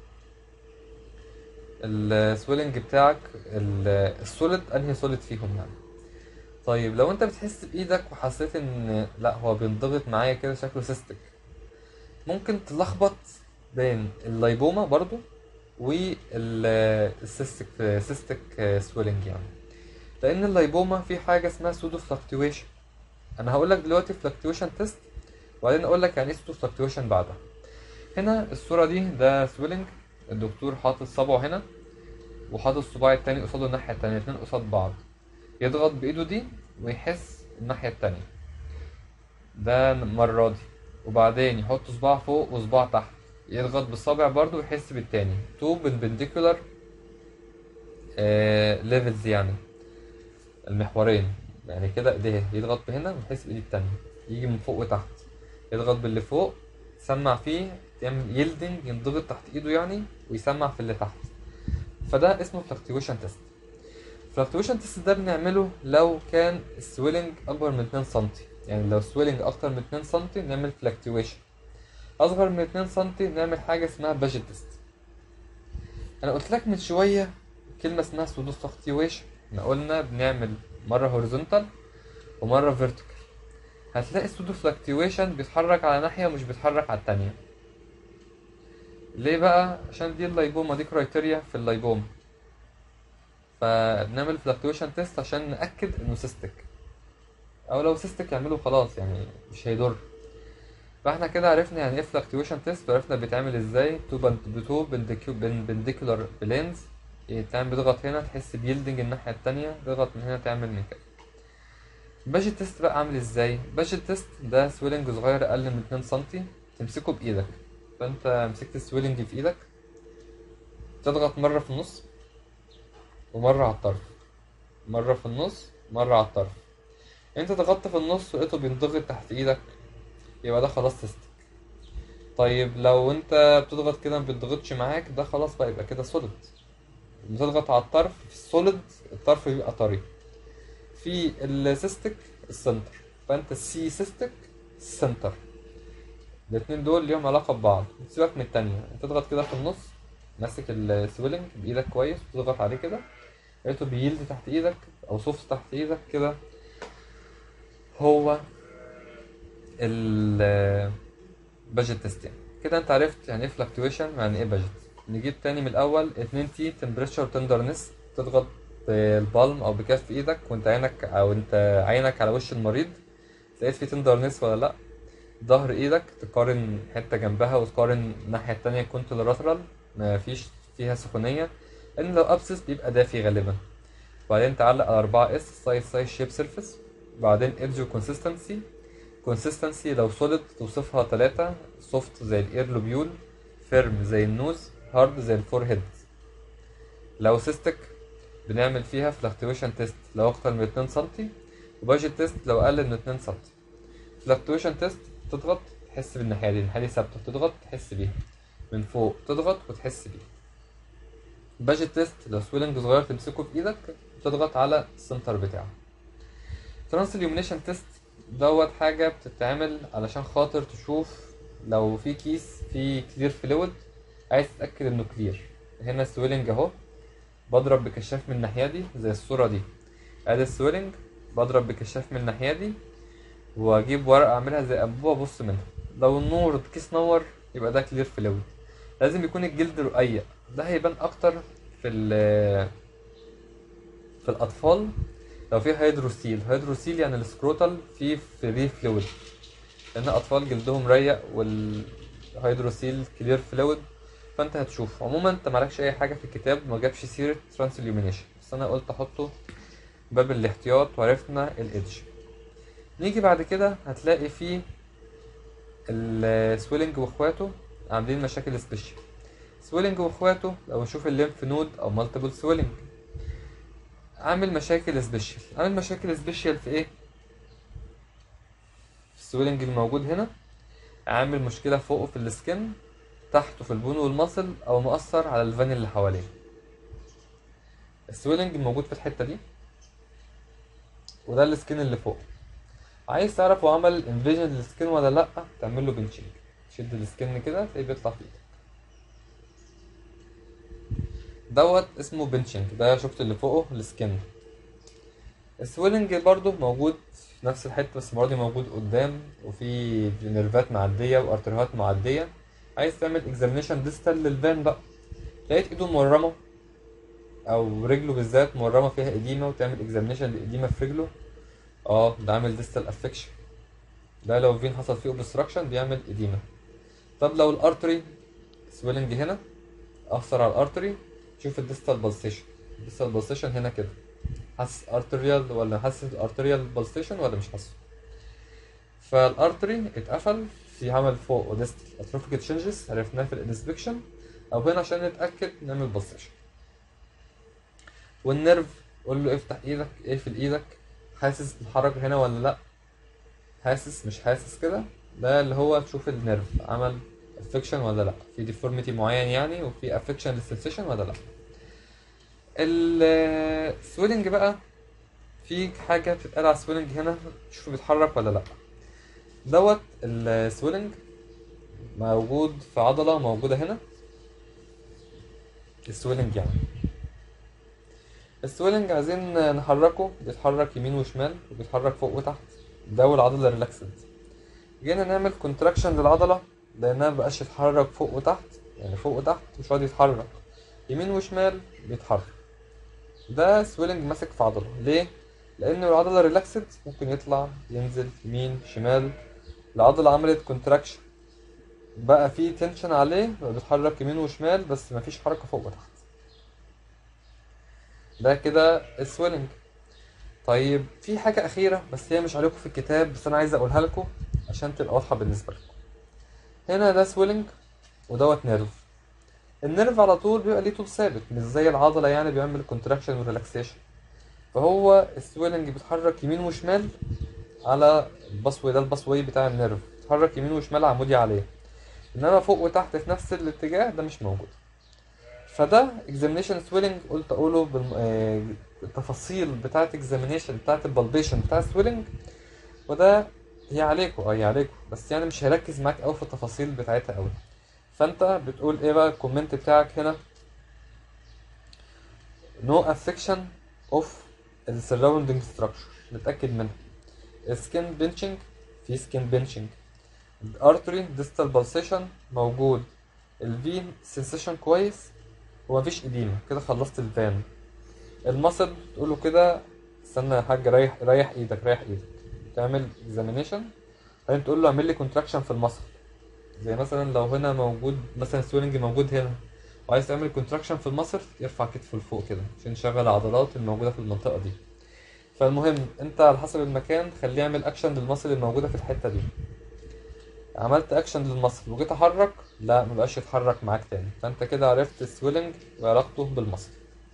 السويلنج بتاعك السوليد انهي سوليد فيهم يعني طيب لو انت بتحس بايدك وحسيت ان لا هو بينضغط معايا كده شكله سيستك ممكن تلخبط بين اللايبوما برضو والسيستك سيستك سويلنج يعني لان اللايبوما في حاجه اسمها سودو فلكتويشن انا هقول لك دلوقتي فلكتويشن تيست وبعدين اقول لك يعني ايه سودو فلكتويشن بعدها هنا الصوره دي ده سويلنج الدكتور حاطط صبعه هنا وحاطط الصباع التاني قصاده الناحيه التانية الاتنين قصاد بعض يضغط بايده دي ويحس الناحيه التانية ده المره دي وبعدين يحط صباع فوق وصباع تحت يضغط بالصابع برضو ويحس بالتاني تو بالبنديكولار ليفلز يعني المحورين يعني كده ايديه يضغط بهنا ويحس بايدي التانية يجي من فوق وتحت يضغط باللي فوق يسمع فيه يعمل يلدنج ينضغط تحت ايده يعني ويسمع في اللي تحت فده اسمه فلكتويشن تيست فلكتويشن تيست ده بنعمله لو كان السويلنج اكبر من 2 سم يعني لو السويلنج اكتر من 2 سم نعمل فلكتويشن اصغر من 2 سم نعمل حاجه اسمها باجيت تيست انا قلت لك من شويه كلمه اسمها سودو فلكتويشن احنا قلنا بنعمل مره هوريزونتال ومره فيرتيكال هتلاقي السودو فلكتويشن بيتحرك على ناحيه ومش بيتحرك على التانية ليه بقى عشان دي اللايبوما دي كرايتيريا في اللايبوما فبنعمل فلكتويشن تيست عشان ناكد انه سيستك او لو سيستك يعمله خلاص يعني مش هيضر فاحنا كده عرفنا يعني ايه فلكتويشن تيست وعرفنا بيتعمل ازاي تو بتو بنديكولار بلينز تعمل بتضغط هنا تحس بيلدنج الناحيه التانية تضغط من هنا تعمل من كده باجيت تيست بقى عامل ازاي باجيت تيست ده سويلنج صغير اقل من 2 سنتي تمسكه بايدك فانت مسكت السويلنج في ايدك تضغط مره في النص ومره على الطرف مره في النص مره على الطرف انت ضغطت في النص ولقيته بينضغط تحت ايدك يبقى ده خلاص تستك طيب لو انت بتضغط كده ما بيتضغطش معاك ده خلاص بقى يبقى كده سوليد بتضغط على الطرف في السوليد الطرف بيبقى طري في السيستك السنتر فانت السي سيستك السنتر الاتنين دول ليهم علاقة ببعض سيبك من التانية انت تضغط كده في النص ماسك السويلنج بايدك كويس وتضغط عليه كده لقيته بيلد تحت ايدك او سوفت تحت ايدك كده هو ال باجيت تيست يعني كده انت عرفت يعني ايه فلكتويشن يعني ايه باجيت نجيب تاني من الاول 2 تي تمبريتشر تندرنس تضغط بالبالم او بكف ايدك وانت عينك او انت عينك على وش المريض لقيت في تندرنس ولا لا ظهر ايدك تقارن حته جنبها وتقارن الناحيه التانية كنت لاترال مفيش فيها سخونيه لان لو ابسس بيبقى دافي غالبا بعدين تعلق على 4 اس سايز سايز شيب سيرفيس بعدين ايدج وكونسيستنسي consistency لو solid توصفها تلاتة soft زي الاير لوبيول firm زي النوز hard زي الفور لو cystic بنعمل فيها fluctuation test لو اكتر من 2 سنتي وباجت تيست لو اقل من 2 سنتي fluctuation تيست تضغط تحس بالناحية دي الناحية دي ثابتة تضغط تحس بيها من فوق تضغط وتحس بيها باجت تيست لو سويلنج صغير تمسكه بإيدك تضغط على السنتر بتاعه ترانس illumination تيست دوت حاجة بتتعمل علشان خاطر تشوف لو في كيس فيه كلير فلويد عايز تتأكد انه كلير هنا السويلنج اهو بضرب بكشاف من الناحية دي زي الصورة دي ادي السويلنج بضرب بكشاف من الناحية دي واجيب ورقة اعملها زي انبوبة ابص منها لو النور الكيس نور يبقى ده كلير فلويد لازم يكون الجلد رقيق ده هيبان اكتر في ال في الاطفال لو في هيدروسيل هيدروسيل يعني السكروتال فيه فري فلويد لان اطفال جلدهم ريق والهيدروسيل كلير فلويد فانت هتشوف عموما انت مالكش اي حاجه في الكتاب ما جابش سيره ترانس illumination بس انا قلت احطه باب الاحتياط وعرفنا الايدج نيجي بعد كده هتلاقي فيه السويلنج واخواته عاملين مشاكل سبيشال سويلنج واخواته لو نشوف الليمف نود او مالتيبل سويلنج عامل مشاكل سبيشال عامل مشاكل سبيشال في ايه في السويلنج الموجود هنا عامل مشكله فوقه في السكن تحته في البون والمصل او مؤثر على الفان اللي حواليه السويلنج الموجود في الحته دي وده السكن اللي فوق عايز تعرف هو عمل انفيجن للسكن ولا لا تعمل له بنشنج تشد السكن كده تلاقيه بيطلع في ايدك دوت اسمه بنشنج ده شفت اللي فوقه السكن السويلنج برضو موجود في نفس الحته بس المره دي موجود قدام وفي نيرفات معديه وارتريهات معديه عايز تعمل اكزامينشن ديستال للفان بقى لقيت ايده مورمه او رجله بالذات مورمه فيها اديمه وتعمل اكزامينشن لاديمه في رجله اه ده عامل ديستال افكشن ده لو فين حصل فيه اوبستراكشن بيعمل اديمه طب لو الارتري سويلنج هنا اثر على الارتري شوف الديستال بالسيشن الديستال بالسيشن هنا كده حاسس ارتريال ولا حاسس الارتريال بالسيشن ولا مش حاسه فالارتري اتقفل في عمل فوق وديستال اتروفيك تشنجز عرفناه في الانسبكشن او هنا عشان نتاكد نعمل بالسيشن والنيرف قول له افتح ايدك اقفل ايدك حاسس بالحركه هنا ولا لا حاسس مش حاسس كده ده اللي هو تشوف النيرف عمل افكشن ولا لا في ديفورميتي معين يعني وفي افكشن للسنسيشن ولا لا السويلنج بقى في حاجه بتتقال على السويلنج هنا تشوفه بيتحرك ولا لا دوت السويلنج موجود في عضله موجوده هنا السويلنج يعني السويلنج عايزين نحركه بيتحرك يمين وشمال وبيتحرك فوق وتحت ده العضله ريلاكسد جينا نعمل كونتراكشن للعضله لانها مبقاش يتحرك فوق وتحت يعني فوق وتحت مش راضي يتحرك يمين وشمال بيتحرك ده سويلنج ماسك في عضله ليه لان العضله ريلاكسد ممكن يطلع ينزل يمين شمال العضله عملت كونتراكشن بقى في تنشن عليه بقى بيتحرك يمين وشمال بس مفيش حركه فوق وتحت ده كده السويلنج طيب في حاجة أخيرة بس هي مش عليكم في الكتاب بس أنا عايز أقولها لكم عشان تبقى واضحة بالنسبة لكم هنا ده سويلنج ودوت نيرف النيرف على طول بيبقى ليه طول ثابت مش زي العضلة يعني بيعمل كونتراكشن وريلاكسيشن فهو السويلنج بيتحرك يمين وشمال على الباسوي ده الباسوي بتاع النيرف بيتحرك يمين وشمال عمودي عليه انما فوق وتحت في نفس الاتجاه ده مش موجود فده examination swelling قلت اقوله بالم... آه، التفاصيل بتاعه examination بتاعه البالبيشن بتاع السويلنج وده هي عليكم اه هي عليكم بس يعني مش هركز معاك قوي في التفاصيل بتاعتها قوي فانت بتقول ايه بقى الكومنت بتاعك هنا no affection of the surrounding structure نتأكد منها skin pinching في skin pinching artery distal pulsation موجود الفين sensation كويس ومفيش اديمه كده خلصت الفان المصل تقوله كده استنى يا حاج ريح ريح ايدك ريح ايدك تعمل اكزامينيشن بعدين تقول له اعمل لي كونتراكشن في المصل زي مثلا لو هنا موجود مثلا سويلنج موجود هنا وعايز تعمل كونتراكشن في المصل يرفع كتفه لفوق كده عشان يشغل العضلات الموجوده في المنطقه دي فالمهم انت على حسب المكان خليه يعمل اكشن للمصل الموجوده في الحته دي عملت اكشن للمصل وجيت احرك لا مبقاش يتحرك معاك تاني فانت كده عرفت السويلنج وعلاقته بالمصل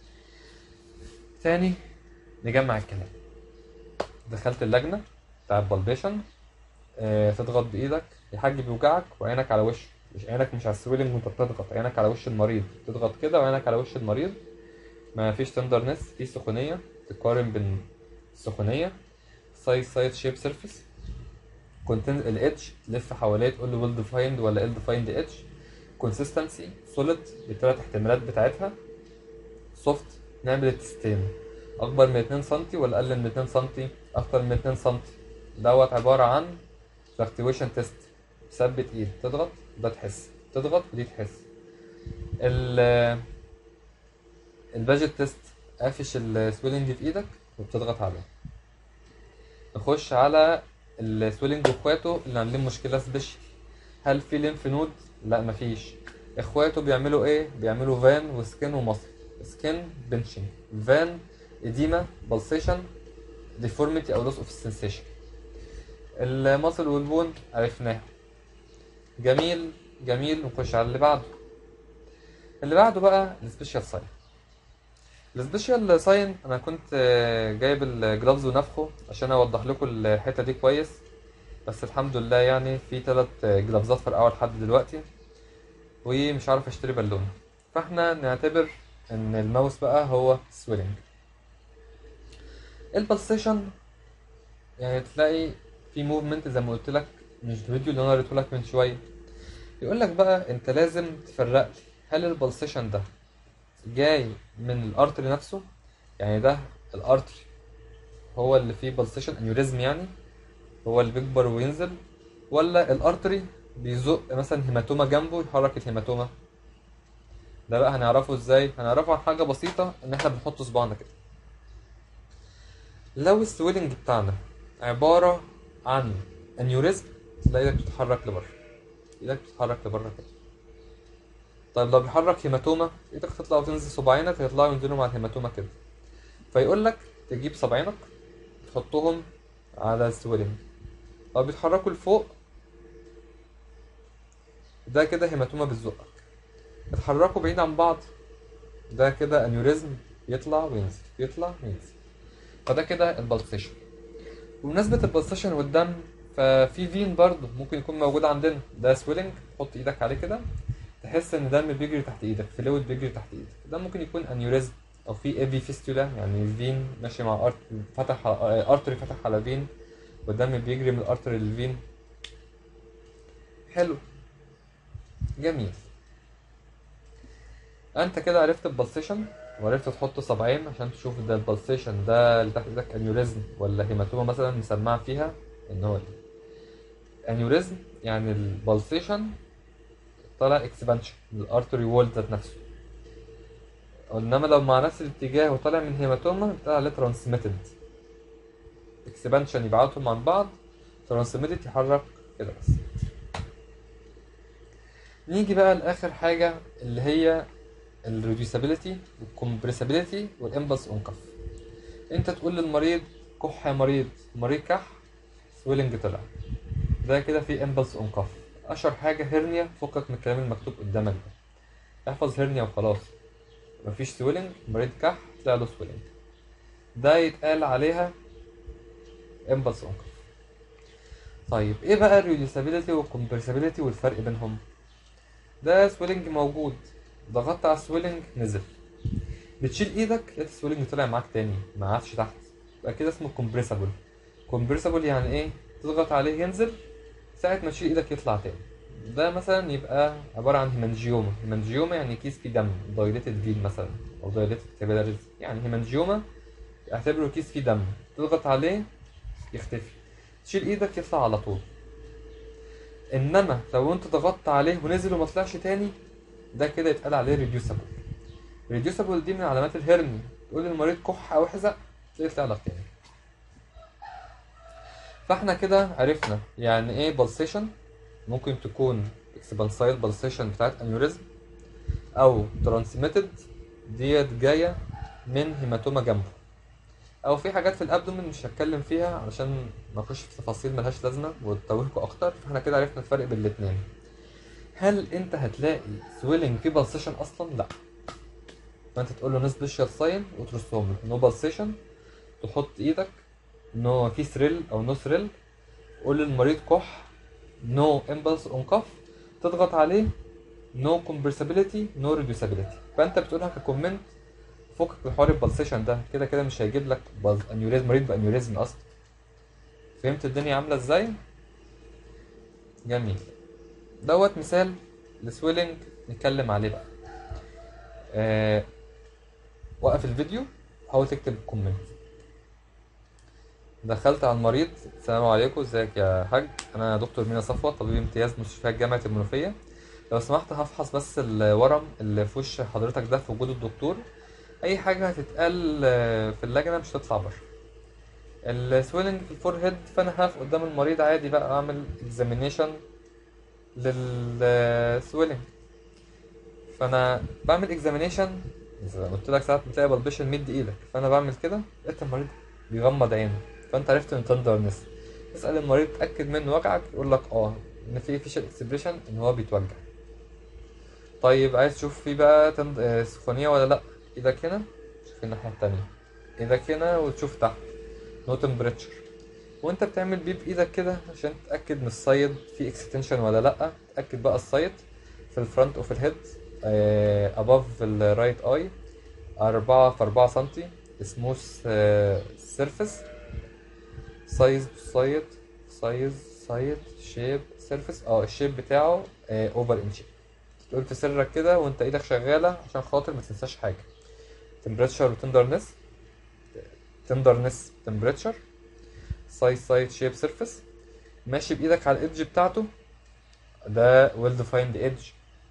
تاني نجمع الكلام دخلت اللجنه بتاع البلبيشن اه تضغط بايدك الحاج بيوجعك وعينك على وشه مش عينك مش على السويلنج وانت بتضغط عينك على وش المريض تضغط كده وعينك على وش المريض ما فيش تندرنس في سخونيه تقارن بين السخونيه سايز سايد شيب سيرفيس كونتين الاتش تلف حواليه تقول له ويل ديفايند ولا ال ديفايند اتش كونسيستنسي سوليد بالثلاث احتمالات بتاعتها سوفت نعمل التستين اكبر من 2 سم ولا اقل من 2 سم اكتر من 2 سم دوت عباره عن فلكتويشن تيست ثبت ايد تضغط ده تحس تضغط ودي تحس ال الباجت تيست قافش السويلنج في ايدك وبتضغط عليه نخش على السويلنج واخواته اللي عاملين مشكله سبيشال هل في ليمف نود لا مفيش اخواته بيعملوا ايه بيعملوا فان وسكين ومصل سكين بنشنج فان اديما بلسيشن ديفورميتي او لوس اوف سنسيشن المصل والبون عرفناه جميل جميل نخش على اللي بعده اللي بعده بقى السبيشال ساين السبيشال ساين انا كنت جايب الجلافز ونفخه عشان اوضح لكم الحته دي كويس بس الحمد لله يعني في ثلاث جلافزات فرقعوا لحد دلوقتي ومش عارف اشتري بالونه فاحنا نعتبر ان الماوس بقى هو سويلنج البلسيشن يعني تلاقي في موفمنت زي ما قلت لك مش الفيديو اللي انا قريته لك من شويه يقول لك بقى انت لازم تفرق لي هل البلسيشن ده جاي من الارتري نفسه يعني ده الارتري هو اللي فيه بلسيشن انيوريزم يعني هو اللي بيكبر وينزل ولا الارتري بيزق مثلا هيماتوما جنبه يحرك الهيماتوما ده بقى هنعرفه ازاي هنعرفه عن حاجه بسيطه ان احنا بنحط صباعنا كده لو السويلنج بتاعنا عباره عن انيوريزم تلاقي ايدك بتتحرك لبره ايدك بتتحرك لبره كده طيب لو بيحرك هيماتوما ايدك تطلع وتنزل صباعينك هيطلعوا ينزلوا مع الهيماتوما كده فيقول لك تجيب صباعينك تحطهم على السويلنج لو بيتحركوا لفوق ده كده هيماتوما بتزقك اتحركوا بعيد عن بعض ده كده انيوريزم يطلع وينزل يطلع وينزل فده كده البلسيشن بمناسبة البلسيشن والدم ففي فين برضه ممكن يكون موجود عندنا ده سويلنج حط ايدك عليه كده تحس ان دم بيجري تحت ايدك فلويد بيجري تحت ايدك ده ممكن يكون انيوريزم او في ايفي فيستولا يعني فين ماشي مع ارت فتح ارتري فتح على فين والدم بيجري من الارتري للفين حلو جميل انت كده عرفت البلسيشن وعرفت تحط صبعين عشان تشوف ده البلسيشن ده اللي تحت ايدك انيوريزم ولا هيماتوما مثلا مسمعه فيها ان هو انيوريزم يعني البلسيشن طالع اكسبانشن من الارتري وول ذات نفسه انما لو مع نفس الاتجاه وطالع من هيماتوما بتاع عليه ترانسميتد اكسبانشن يبعتهم عن بعض ترانسميتد يحرك كده بس نيجي بقى لاخر حاجه اللي هي الريديوسابيلتي والكمبريسابيلتي والامبلس اون كف انت تقول للمريض كح يا مريض المريض كح سويلنج طلع ده كده في امبلس اون كف اشهر حاجه هرنيا فكك من الكلام المكتوب قدامك ده احفظ هرنيا وخلاص مفيش سويلنج مريض كح طلع له سويلنج ده يتقال عليها امبلس اون كف طيب ايه بقى الريديوسابيلتي والكمبريسابيلتي والفرق بينهم ده سويلنج موجود ضغطت على السويلنج نزل بتشيل ايدك لقيت السويلنج طلع معاك تاني ما عادش تحت يبقى كده اسمه كومبريسابل كومبريسابل يعني ايه تضغط عليه ينزل ساعة ما تشيل ايدك يطلع تاني ده مثلا يبقى عبارة عن هيمانجيوما هيمانجيوما يعني كيس فيه دم دايليتد فين مثلا او دايليتد كابيلاريز يعني هيمانجيوما اعتبره كيس فيه دم تضغط عليه يختفي تشيل ايدك يطلع على طول انما لو انت ضغطت عليه ونزل وما طلعش تاني ده كده يتقال عليه ريديوسابل ريديوسابل دي من علامات الهرني تقول للمريض كح او احزق تلاقيه يطلع لك تاني فاحنا كده عرفنا يعني ايه بالسيشن ممكن تكون اكسبانسايل بالسيشن بتاعت انيوريزم او ترانسميتد ديت جايه من هيماتوما جنبه او في حاجات في الابدومين مش هتكلم فيها علشان ما اخش في تفاصيل ملهاش لازمه وتتوهكوا اكتر فاحنا كده عرفنا الفرق بين الاتنين هل انت هتلاقي سويلنج في بالسيشن اصلا لا فانت تقول له نو سبيشال ساين وترسم له نو بالسيشن تحط ايدك نو في ثريل او نو ثريل قول للمريض كح نو امبلس اون كف تضغط عليه نو كومبرسابيلتي نو ريديوسابيلتي فانت بتقولها ككومنت فكك من حوار البلسيشن ده كده كده مش هيجيب لك بل... انيوريزم مريض بانيوريزم اصلا فهمت الدنيا عامله ازاي جميل دوت مثال لسويلنج نتكلم عليه بقى آه... وقف الفيديو حاول تكتب الكومنت دخلت على المريض السلام عليكم ازيك يا حاج انا دكتور مينا صفوة طبيب امتياز مستشفيات جامعة المنوفية لو سمحت هفحص بس الورم اللي في وش حضرتك ده في وجود الدكتور اي حاجة هتتقال آه، في اللجنة مش هتطلع بره السويلنج في الفور هيد فانا هقف قدام المريض عادي بقى اعمل اكزامينيشن للسويلنج فانا بعمل اكزامينيشن زي ما قلت لك ساعات بتلاقي بلبشن مد ايدك فانا بعمل كده لقيت المريض بيغمض عينه فانت عرفت ان تندرنس تسال المريض تاكد منه وجعك يقول لك اه ان في فيشل اكسبريشن ان هو بيتوجع طيب عايز تشوف في بقى تند... آه، سخونيه ولا لا ايدك هنا شوف الناحيه التانية ايدك هنا وتشوف تحت نو تمبريتشر وانت بتعمل بيه بايدك كده عشان تتاكد من السايد في اكستنشن ولا لا تاكد بقى السايد في الفرونت اوف الهيد اباف الرايت اي أربعة في أربعة سنتي سموث سيرفيس سايز سايد سايز سايد شيب سيرفيس اه الشيب بتاعه اوفر ان شيب تقول في سرك كده وانت ايدك شغالة عشان خاطر ما تنساش حاجة temperature وتندرنس تندرنس temperature سايز سايد شيب سيرفيس ماشي بايدك على الايدج بتاعته ده well defined edge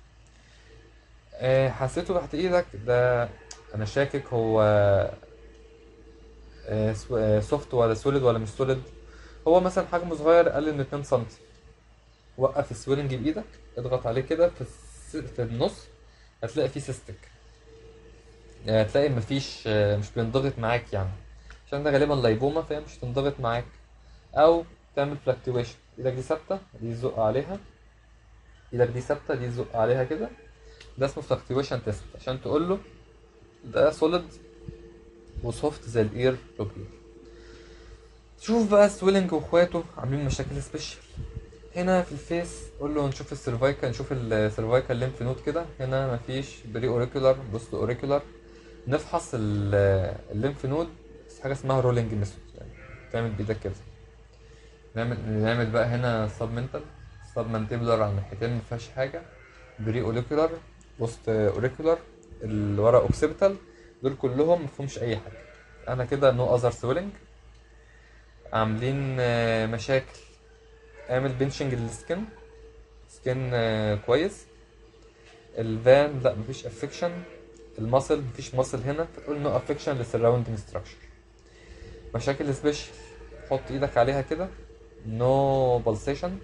آه، حسيته تحت ايدك ده انا شاكك هو سوفت ولا سوليد ولا مش سوليد هو مثلا حجمه صغير اقل من 2 سم وقف السويلنج بايدك اضغط عليه كده في الس- في النص هتلاقي فيه سيستك هتلاقي مفيش آه، مش بينضغط معاك يعني عشان ده غالبا لايبوما فهي مش هتنضغط معاك او تعمل فلكتويشن ايدك دي ثابته دي تزق عليها ايدك دي ثابته دي تزق عليها كده ده اسمه فلكتويشن تيست عشان تقول له ده سوليد وسوفت زي الاير لوبير شوف بقى سويلنج واخواته عاملين مشاكل سبيشال هنا في الفيس قول له نشوف السيرفايكال نشوف السيرفايكال ليمف نود كده هنا مفيش بري اوريكولار بوست اوريكولار نفحص ال- الليمف نود بس حاجه اسمها رولينج ميثود يعني تعمل بايدك كده نعمل نعمل بقى هنا سب منتال سب مانتيبولار على الناحيتين مفيهاش حاجه بري اوريكولار بوست اوريكولار اللي ورا اوكسيبيتال دول كلهم مفهومش اي حاجه انا كده نو اذر سويلنج عاملين آه، مشاكل اعمل بنشنج للسكن سكن آه، كويس الفان لا مفيش افكشن الماسل مفيش ماسل هنا فتقول نو افكشن للسراوندنج ستراكشر مشاكل سبيشال حط ايدك عليها كده نو بالسيشن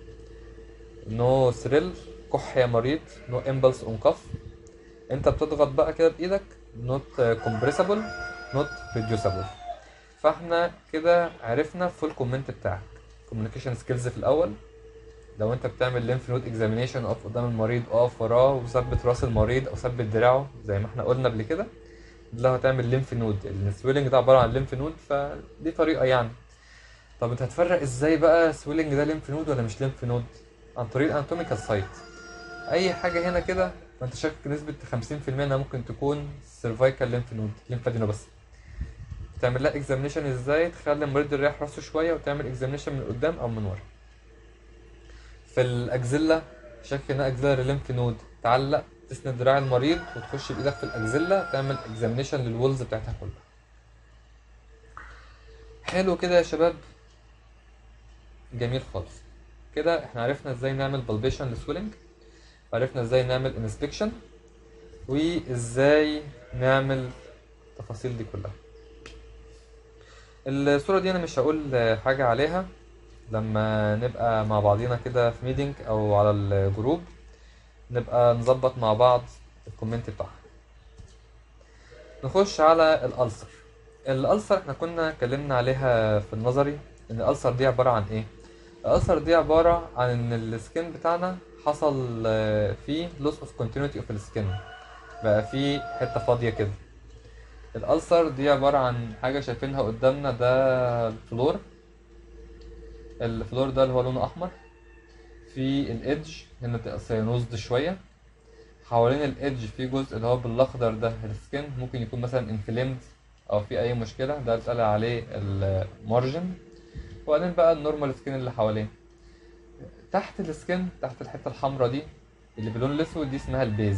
نو ثريل كح يا مريض نو امبلس اون كف انت بتضغط بقى كده بايدك نوت كومبريسبل نوت ريديوسبل فاحنا كده عرفنا فول كومنت بتاعك كوميونيكيشن سكيلز في الاول لو انت بتعمل ليمف نود اكزامينيشن اقف قدام المريض اقف وراه وثبت راس المريض او ثبت دراعه زي ما احنا قلنا قبل كده لو هتعمل ليمف نود السويلنج ده عباره عن ليمف نود فدي طريقه يعني طب انت هتفرق ازاي بقى سويلنج ده ليمف نود ولا مش ليمف نود عن طريق الاناتوميكال سايت اي حاجه هنا كده فانت شاكك نسبه 50% انها ممكن تكون سيرفايكال ليمف نود ليمفادينو بس تعمل لها اكزامينيشن ازاي تخلي المريض يريح راسه شويه وتعمل اكزامينيشن من قدام او من ورا في الاكزيلا شاكك انها اكزيلاري ليمف نود تعلق تسند دراع المريض وتخش بايدك في الاكزيلا تعمل اكزامينيشن للولز بتاعتها كلها حلو كده يا شباب جميل خالص كده احنا عرفنا ازاي نعمل بالبيشن للسويلنج وعرفنا ازاي نعمل انسبكشن وازاي نعمل التفاصيل دي كلها الصورة دي انا مش هقول حاجة عليها لما نبقى مع بعضينا كده في ميتنج او على الجروب نبقى نظبط مع بعض الكومنت بتاعها نخش على الألسر الألسر احنا كنا اتكلمنا عليها في النظري ان الألسر دي عبارة عن ايه الألسر دي عبارة عن ان السكين بتاعنا حصل آه، فيه loss of continuity of السكين بقى فيه حتة فاضية كده الألسر دي عبارة عن حاجة شايفينها قدامنا ده الفلور الفلور ده اللي هو لونه أحمر في الإدج هنا تبقى سيانوزد شوية حوالين الإدج في جزء اللي هو بالأخضر ده السكين ممكن يكون مثلا انفليمد أو في أي مشكلة ده بيتقال عليه المارجن وبعدين بقى النورمال سكين اللي حواليه تحت السكين تحت الحتة الحمراء دي اللي باللون الأسود دي اسمها البيز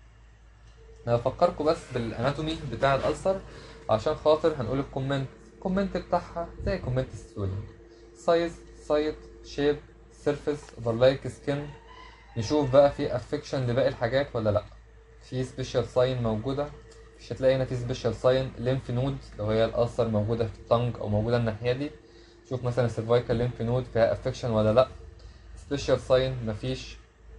انا بفكركم بس بالاناتومي بتاع الالسر عشان خاطر هنقول الكومنت الكومنت بتاعها زي كومنت السولينج سايز سايت شيب سيرفيس اوفرلايك سكين نشوف بقى في افكشن لباقي الحاجات ولا لا في سبيشال ساين موجوده مش هتلاقي هنا في سبيشال ساين ليمف نود لو هي الالسر موجوده في التنج او موجوده الناحيه دي شوف مثلا السيرفايكال ليمف نود فيها افكشن ولا لا سبيشال ساين مفيش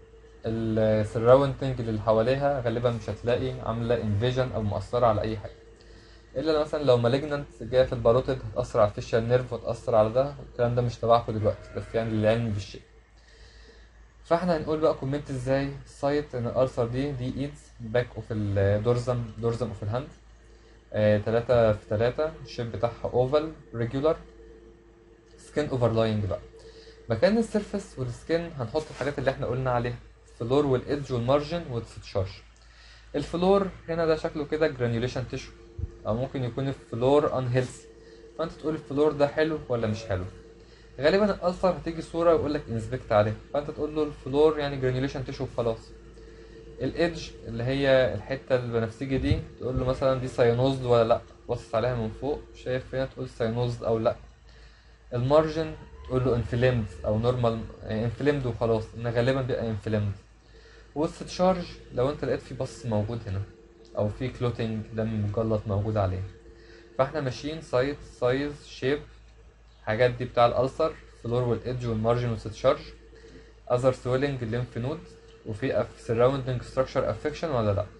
السراوندنج اللي حواليها غالبا مش هتلاقي عامله انفيجن او مؤثره على اي حاجه الا مثلا لو مالجنانت جايه في الباروتيد هتاثر على الفيشال نيرف وتاثر على ده الكلام ده مش تبعكم دلوقتي بس يعني للعلم بالشيء فاحنا هنقول بقى كومنت ازاي سايت ان الالسر دي دي ايدز باك اوف الدورزم دورزم اوف الهاند آه، تلاتة في تلاتة الشيب بتاعها اوفال ريجولار سكين اوفرلاينج بقى مكان السيرفس والسكين هنحط الحاجات اللي احنا قلنا عليها الفلور والإدج والمارجن والستشارج الفلور هنا ده شكله كده جرانيوليشن تيشو او ممكن يكون الفلور ان هيلثي فانت تقول الفلور ده حلو ولا مش حلو غالبا الالسر هتيجي صوره ويقول لك انسبكت عليها فانت تقول له الفلور يعني جرانيوليشن تيشو وخلاص الايدج اللي هي الحته البنفسجي دي تقول له مثلا دي ساينوزد ولا لا بص عليها من فوق شايف هنا تقول ساينوزد او لا المارجن تقول له انفليمد او نورمال انفليمد وخلاص ان غالبا بيبقى انفليمد والستشارج لو انت لقيت في بص موجود هنا او في كلوتنج دم مجلط موجود عليه فاحنا ماشيين سايت سايز شيب الحاجات دي بتاع الالسر فلور والايدج والمارجن والستشارج اذر سويلنج الليمف نود وفي سراوندنج ستراكشر افكشن ولا لا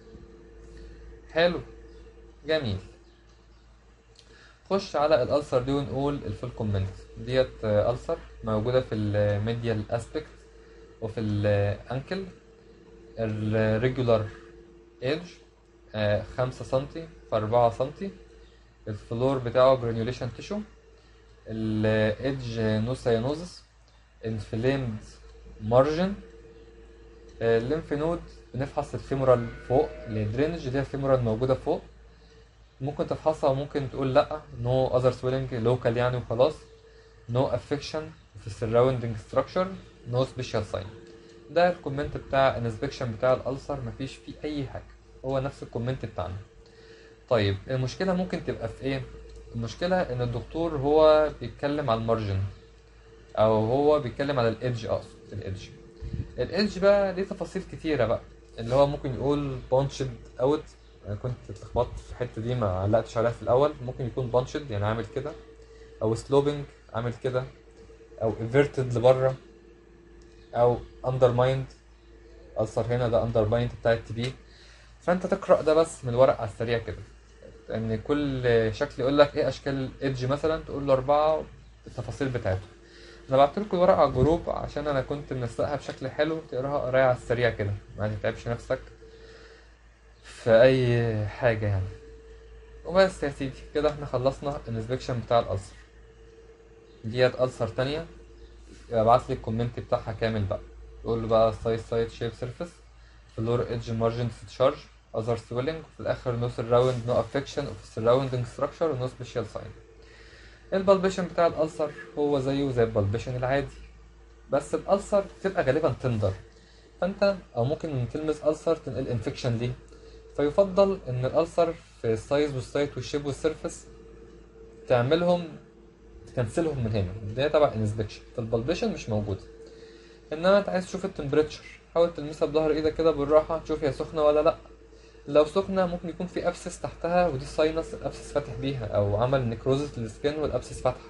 حلو جميل خش على الالسر دي ونقول الفول كومنت ديت آه، السر موجوده في الميديال اسبكت وفي الانكل الريجولار ايدج خمسة سنتي في أربعة سنتي الفلور بتاعه جرانيوليشن تيشو الايدج نوسايانوزس انفليمد مارجن الليمف نود بنفحص الفيمورال فوق الدرينج دي الفيمورال موجودة فوق ممكن تفحصها وممكن تقول لا نو اذر سويلنج لوكال يعني وخلاص نو افكشن في السراوندنج ستراكشر نو سبيشال ساين ده الكومنت بتاع الانسبكشن بتاع الالسر مفيش فيه اي حاجه هو نفس الكومنت بتاعنا طيب المشكله ممكن تبقى في ايه المشكله ان الدكتور هو بيتكلم على المارجن او هو بيتكلم على الايدج اقصد الايدج الايدج بقى ليه تفاصيل كتيره بقى اللي هو ممكن يقول بانشد اوت انا كنت اتلخبطت في الحته دي ما علقتش عليها في الاول ممكن يكون بانشد يعني عامل كده او سلوبنج عامل كده او انفيرتد لبره او اندرمايند اثر هنا ده اندرمايند بتاع التي بي فانت تقرا ده بس من الورق على السريع كده ان كل شكل يقول لك ايه اشكال الايدج مثلا تقول له اربعه التفاصيل بتاعته انا بعت لكم الورقه على الجروب عشان انا كنت منسقها بشكل حلو تقراها قرايه على السريع كده ما تتعبش نفسك في اي حاجه يعني وبس يا سيدي كده احنا خلصنا الانسبكشن بتاع الالسر ديت السر تانية يبقى ابعت لي الكومنت بتاعها كامل بقى تقول له بقى سايز سايد شيب سيرفيس فلور ايدج مارجن تشارج اذر سويلنج في الاخر نو سراوند نو افكشن اوف سراوندنج ستراكشر ونو سبيشال ساين البالبيشن بتاع الالسر هو زيه زي البالبيشن العادي بس الالسر بتبقى غالبا تندر فانت او ممكن تلمس السر تنقل انفكشن ليه فيفضل ان الالسر في السايز والسايت والشيب والسيرفس تعملهم تكنسلهم من هنا ده تبع انسبكشن في البالبيشن مش موجوده انما انت عايز تشوف التمبريتشر حاول تلمسها بظهر ايدك كده بالراحه تشوف هي سخنه ولا لا لو سخنه ممكن يكون في ابسس تحتها ودي الساينس الابسس فاتح بيها او عمل نيكروزس للسكين والابسس فاتحه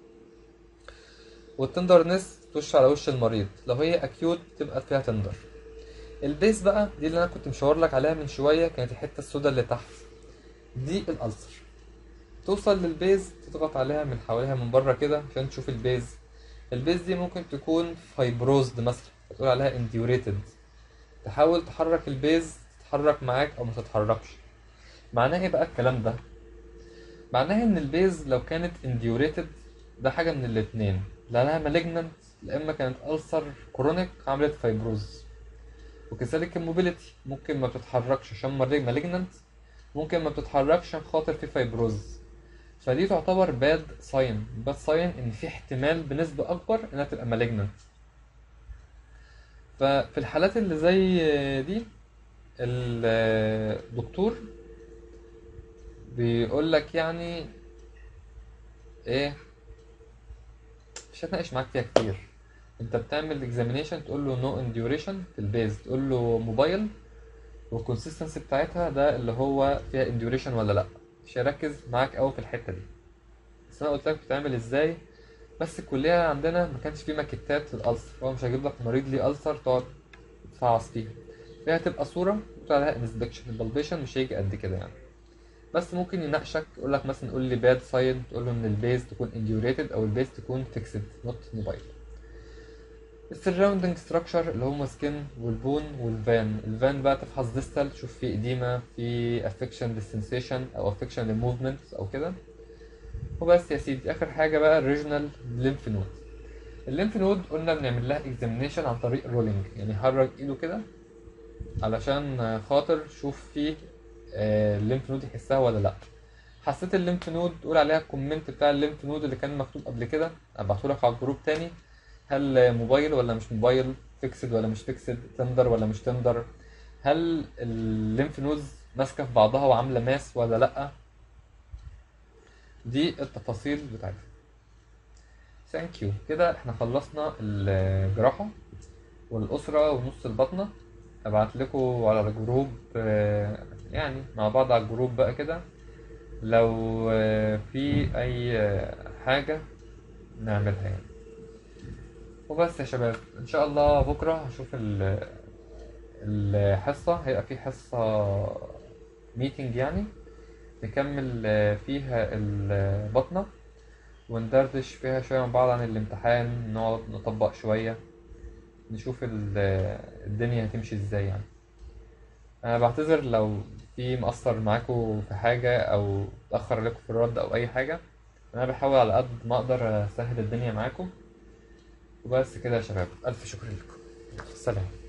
والتندرنس تخش على وش المريض لو هي اكيوت تبقى فيها تندر البيس بقى دي اللي انا كنت مشاور لك عليها من شويه كانت الحته السوداء اللي تحت دي الالسر توصل للبيز تضغط عليها من حواليها من بره كده عشان تشوف البيز البيز دي ممكن تكون فايبروزد مثلا فتقول عليها انديوريتد تحاول تحرك البيز تتحرك معاك او ما تتحركش معناه ايه بقى الكلام ده معناه ان البيز لو كانت انديوريتد ده حاجه من الاتنين لا لها مالجننت لا اما كانت ألسر كرونيك عملت فايبروز وكذلك الموبيليتي ممكن ما بتتحركش عشان مالجننت ممكن ما بتتحركش عشان خاطر في فايبروز فدي تعتبر باد ساين باد ساين ان في احتمال بنسبة اكبر انها تبقى مالجننت ففي الحالات اللي زي دي الدكتور بيقول لك يعني ايه مش هتناقش معاك فيها كتير انت بتعمل اكزامينيشن تقول له نو انديوريشن في البيز تقول له موبايل والكونسيستنسي بتاعتها ده اللي هو فيها انديوريشن ولا لا مش هركز معاك قوي في الحته دي بس انا قلت لك بتعمل ازاي بس الكليه عندنا ما كانش في ماكيتات للالسر هو مش هيجيب لك مريض ليه السر تقعد تفعص فيها هي هتبقى صوره وتقول عليها انسبكشن البلبيشن مش هيجي قد كده يعني بس ممكن يناقشك يقول لك مثلا قول لي باد ساين تقول له ان البيز تكون انديوريتد او البيز تكون فيكسد نوت موبايل السراوندنج ستراكشر اللي هم سكين والبون والفان الفان بقى تفحص ديستال تشوف فيه اديمه في افكشن للسنسيشن او افكشن للموفمنت او كده وبس يا سيدي اخر حاجه بقى الريجنال ليمف نود الليمف نود قلنا بنعمل لها اكزامينيشن عن طريق رولينج يعني حرك ايده كده علشان خاطر شوف فيه الليمف نود يحسها ولا لا حسيت الليمف نود قول عليها الكومنت بتاع الليمف نود اللي كان مكتوب قبل كده ابعتهولك على الجروب تاني هل موبايل ولا مش موبايل فيكسد ولا مش فيكسد تندر ولا مش تندر هل الليمف نودز ماسكه في بعضها وعامله ماس ولا لا دي التفاصيل بتاعتها ثانك يو كده احنا خلصنا الجراحه والاسره ونص البطنه ابعت لكم على الجروب يعني مع بعض على الجروب بقى كده لو في اي حاجه نعملها يعني وبس يا شباب ان شاء الله بكره هشوف الحصه هيبقى في حصه ميتنج يعني نكمل فيها البطنه وندردش فيها شويه مع بعض عن الامتحان نقعد نطبق شويه نشوف الدنيا هتمشي ازاي يعني انا بعتذر لو في مقصر معاكم في حاجه او اتاخر عليكم في الرد او اي حاجه انا بحاول على قد ما اقدر اسهل الدنيا معاكم وبس كده يا شباب ألف شكر لكم سلام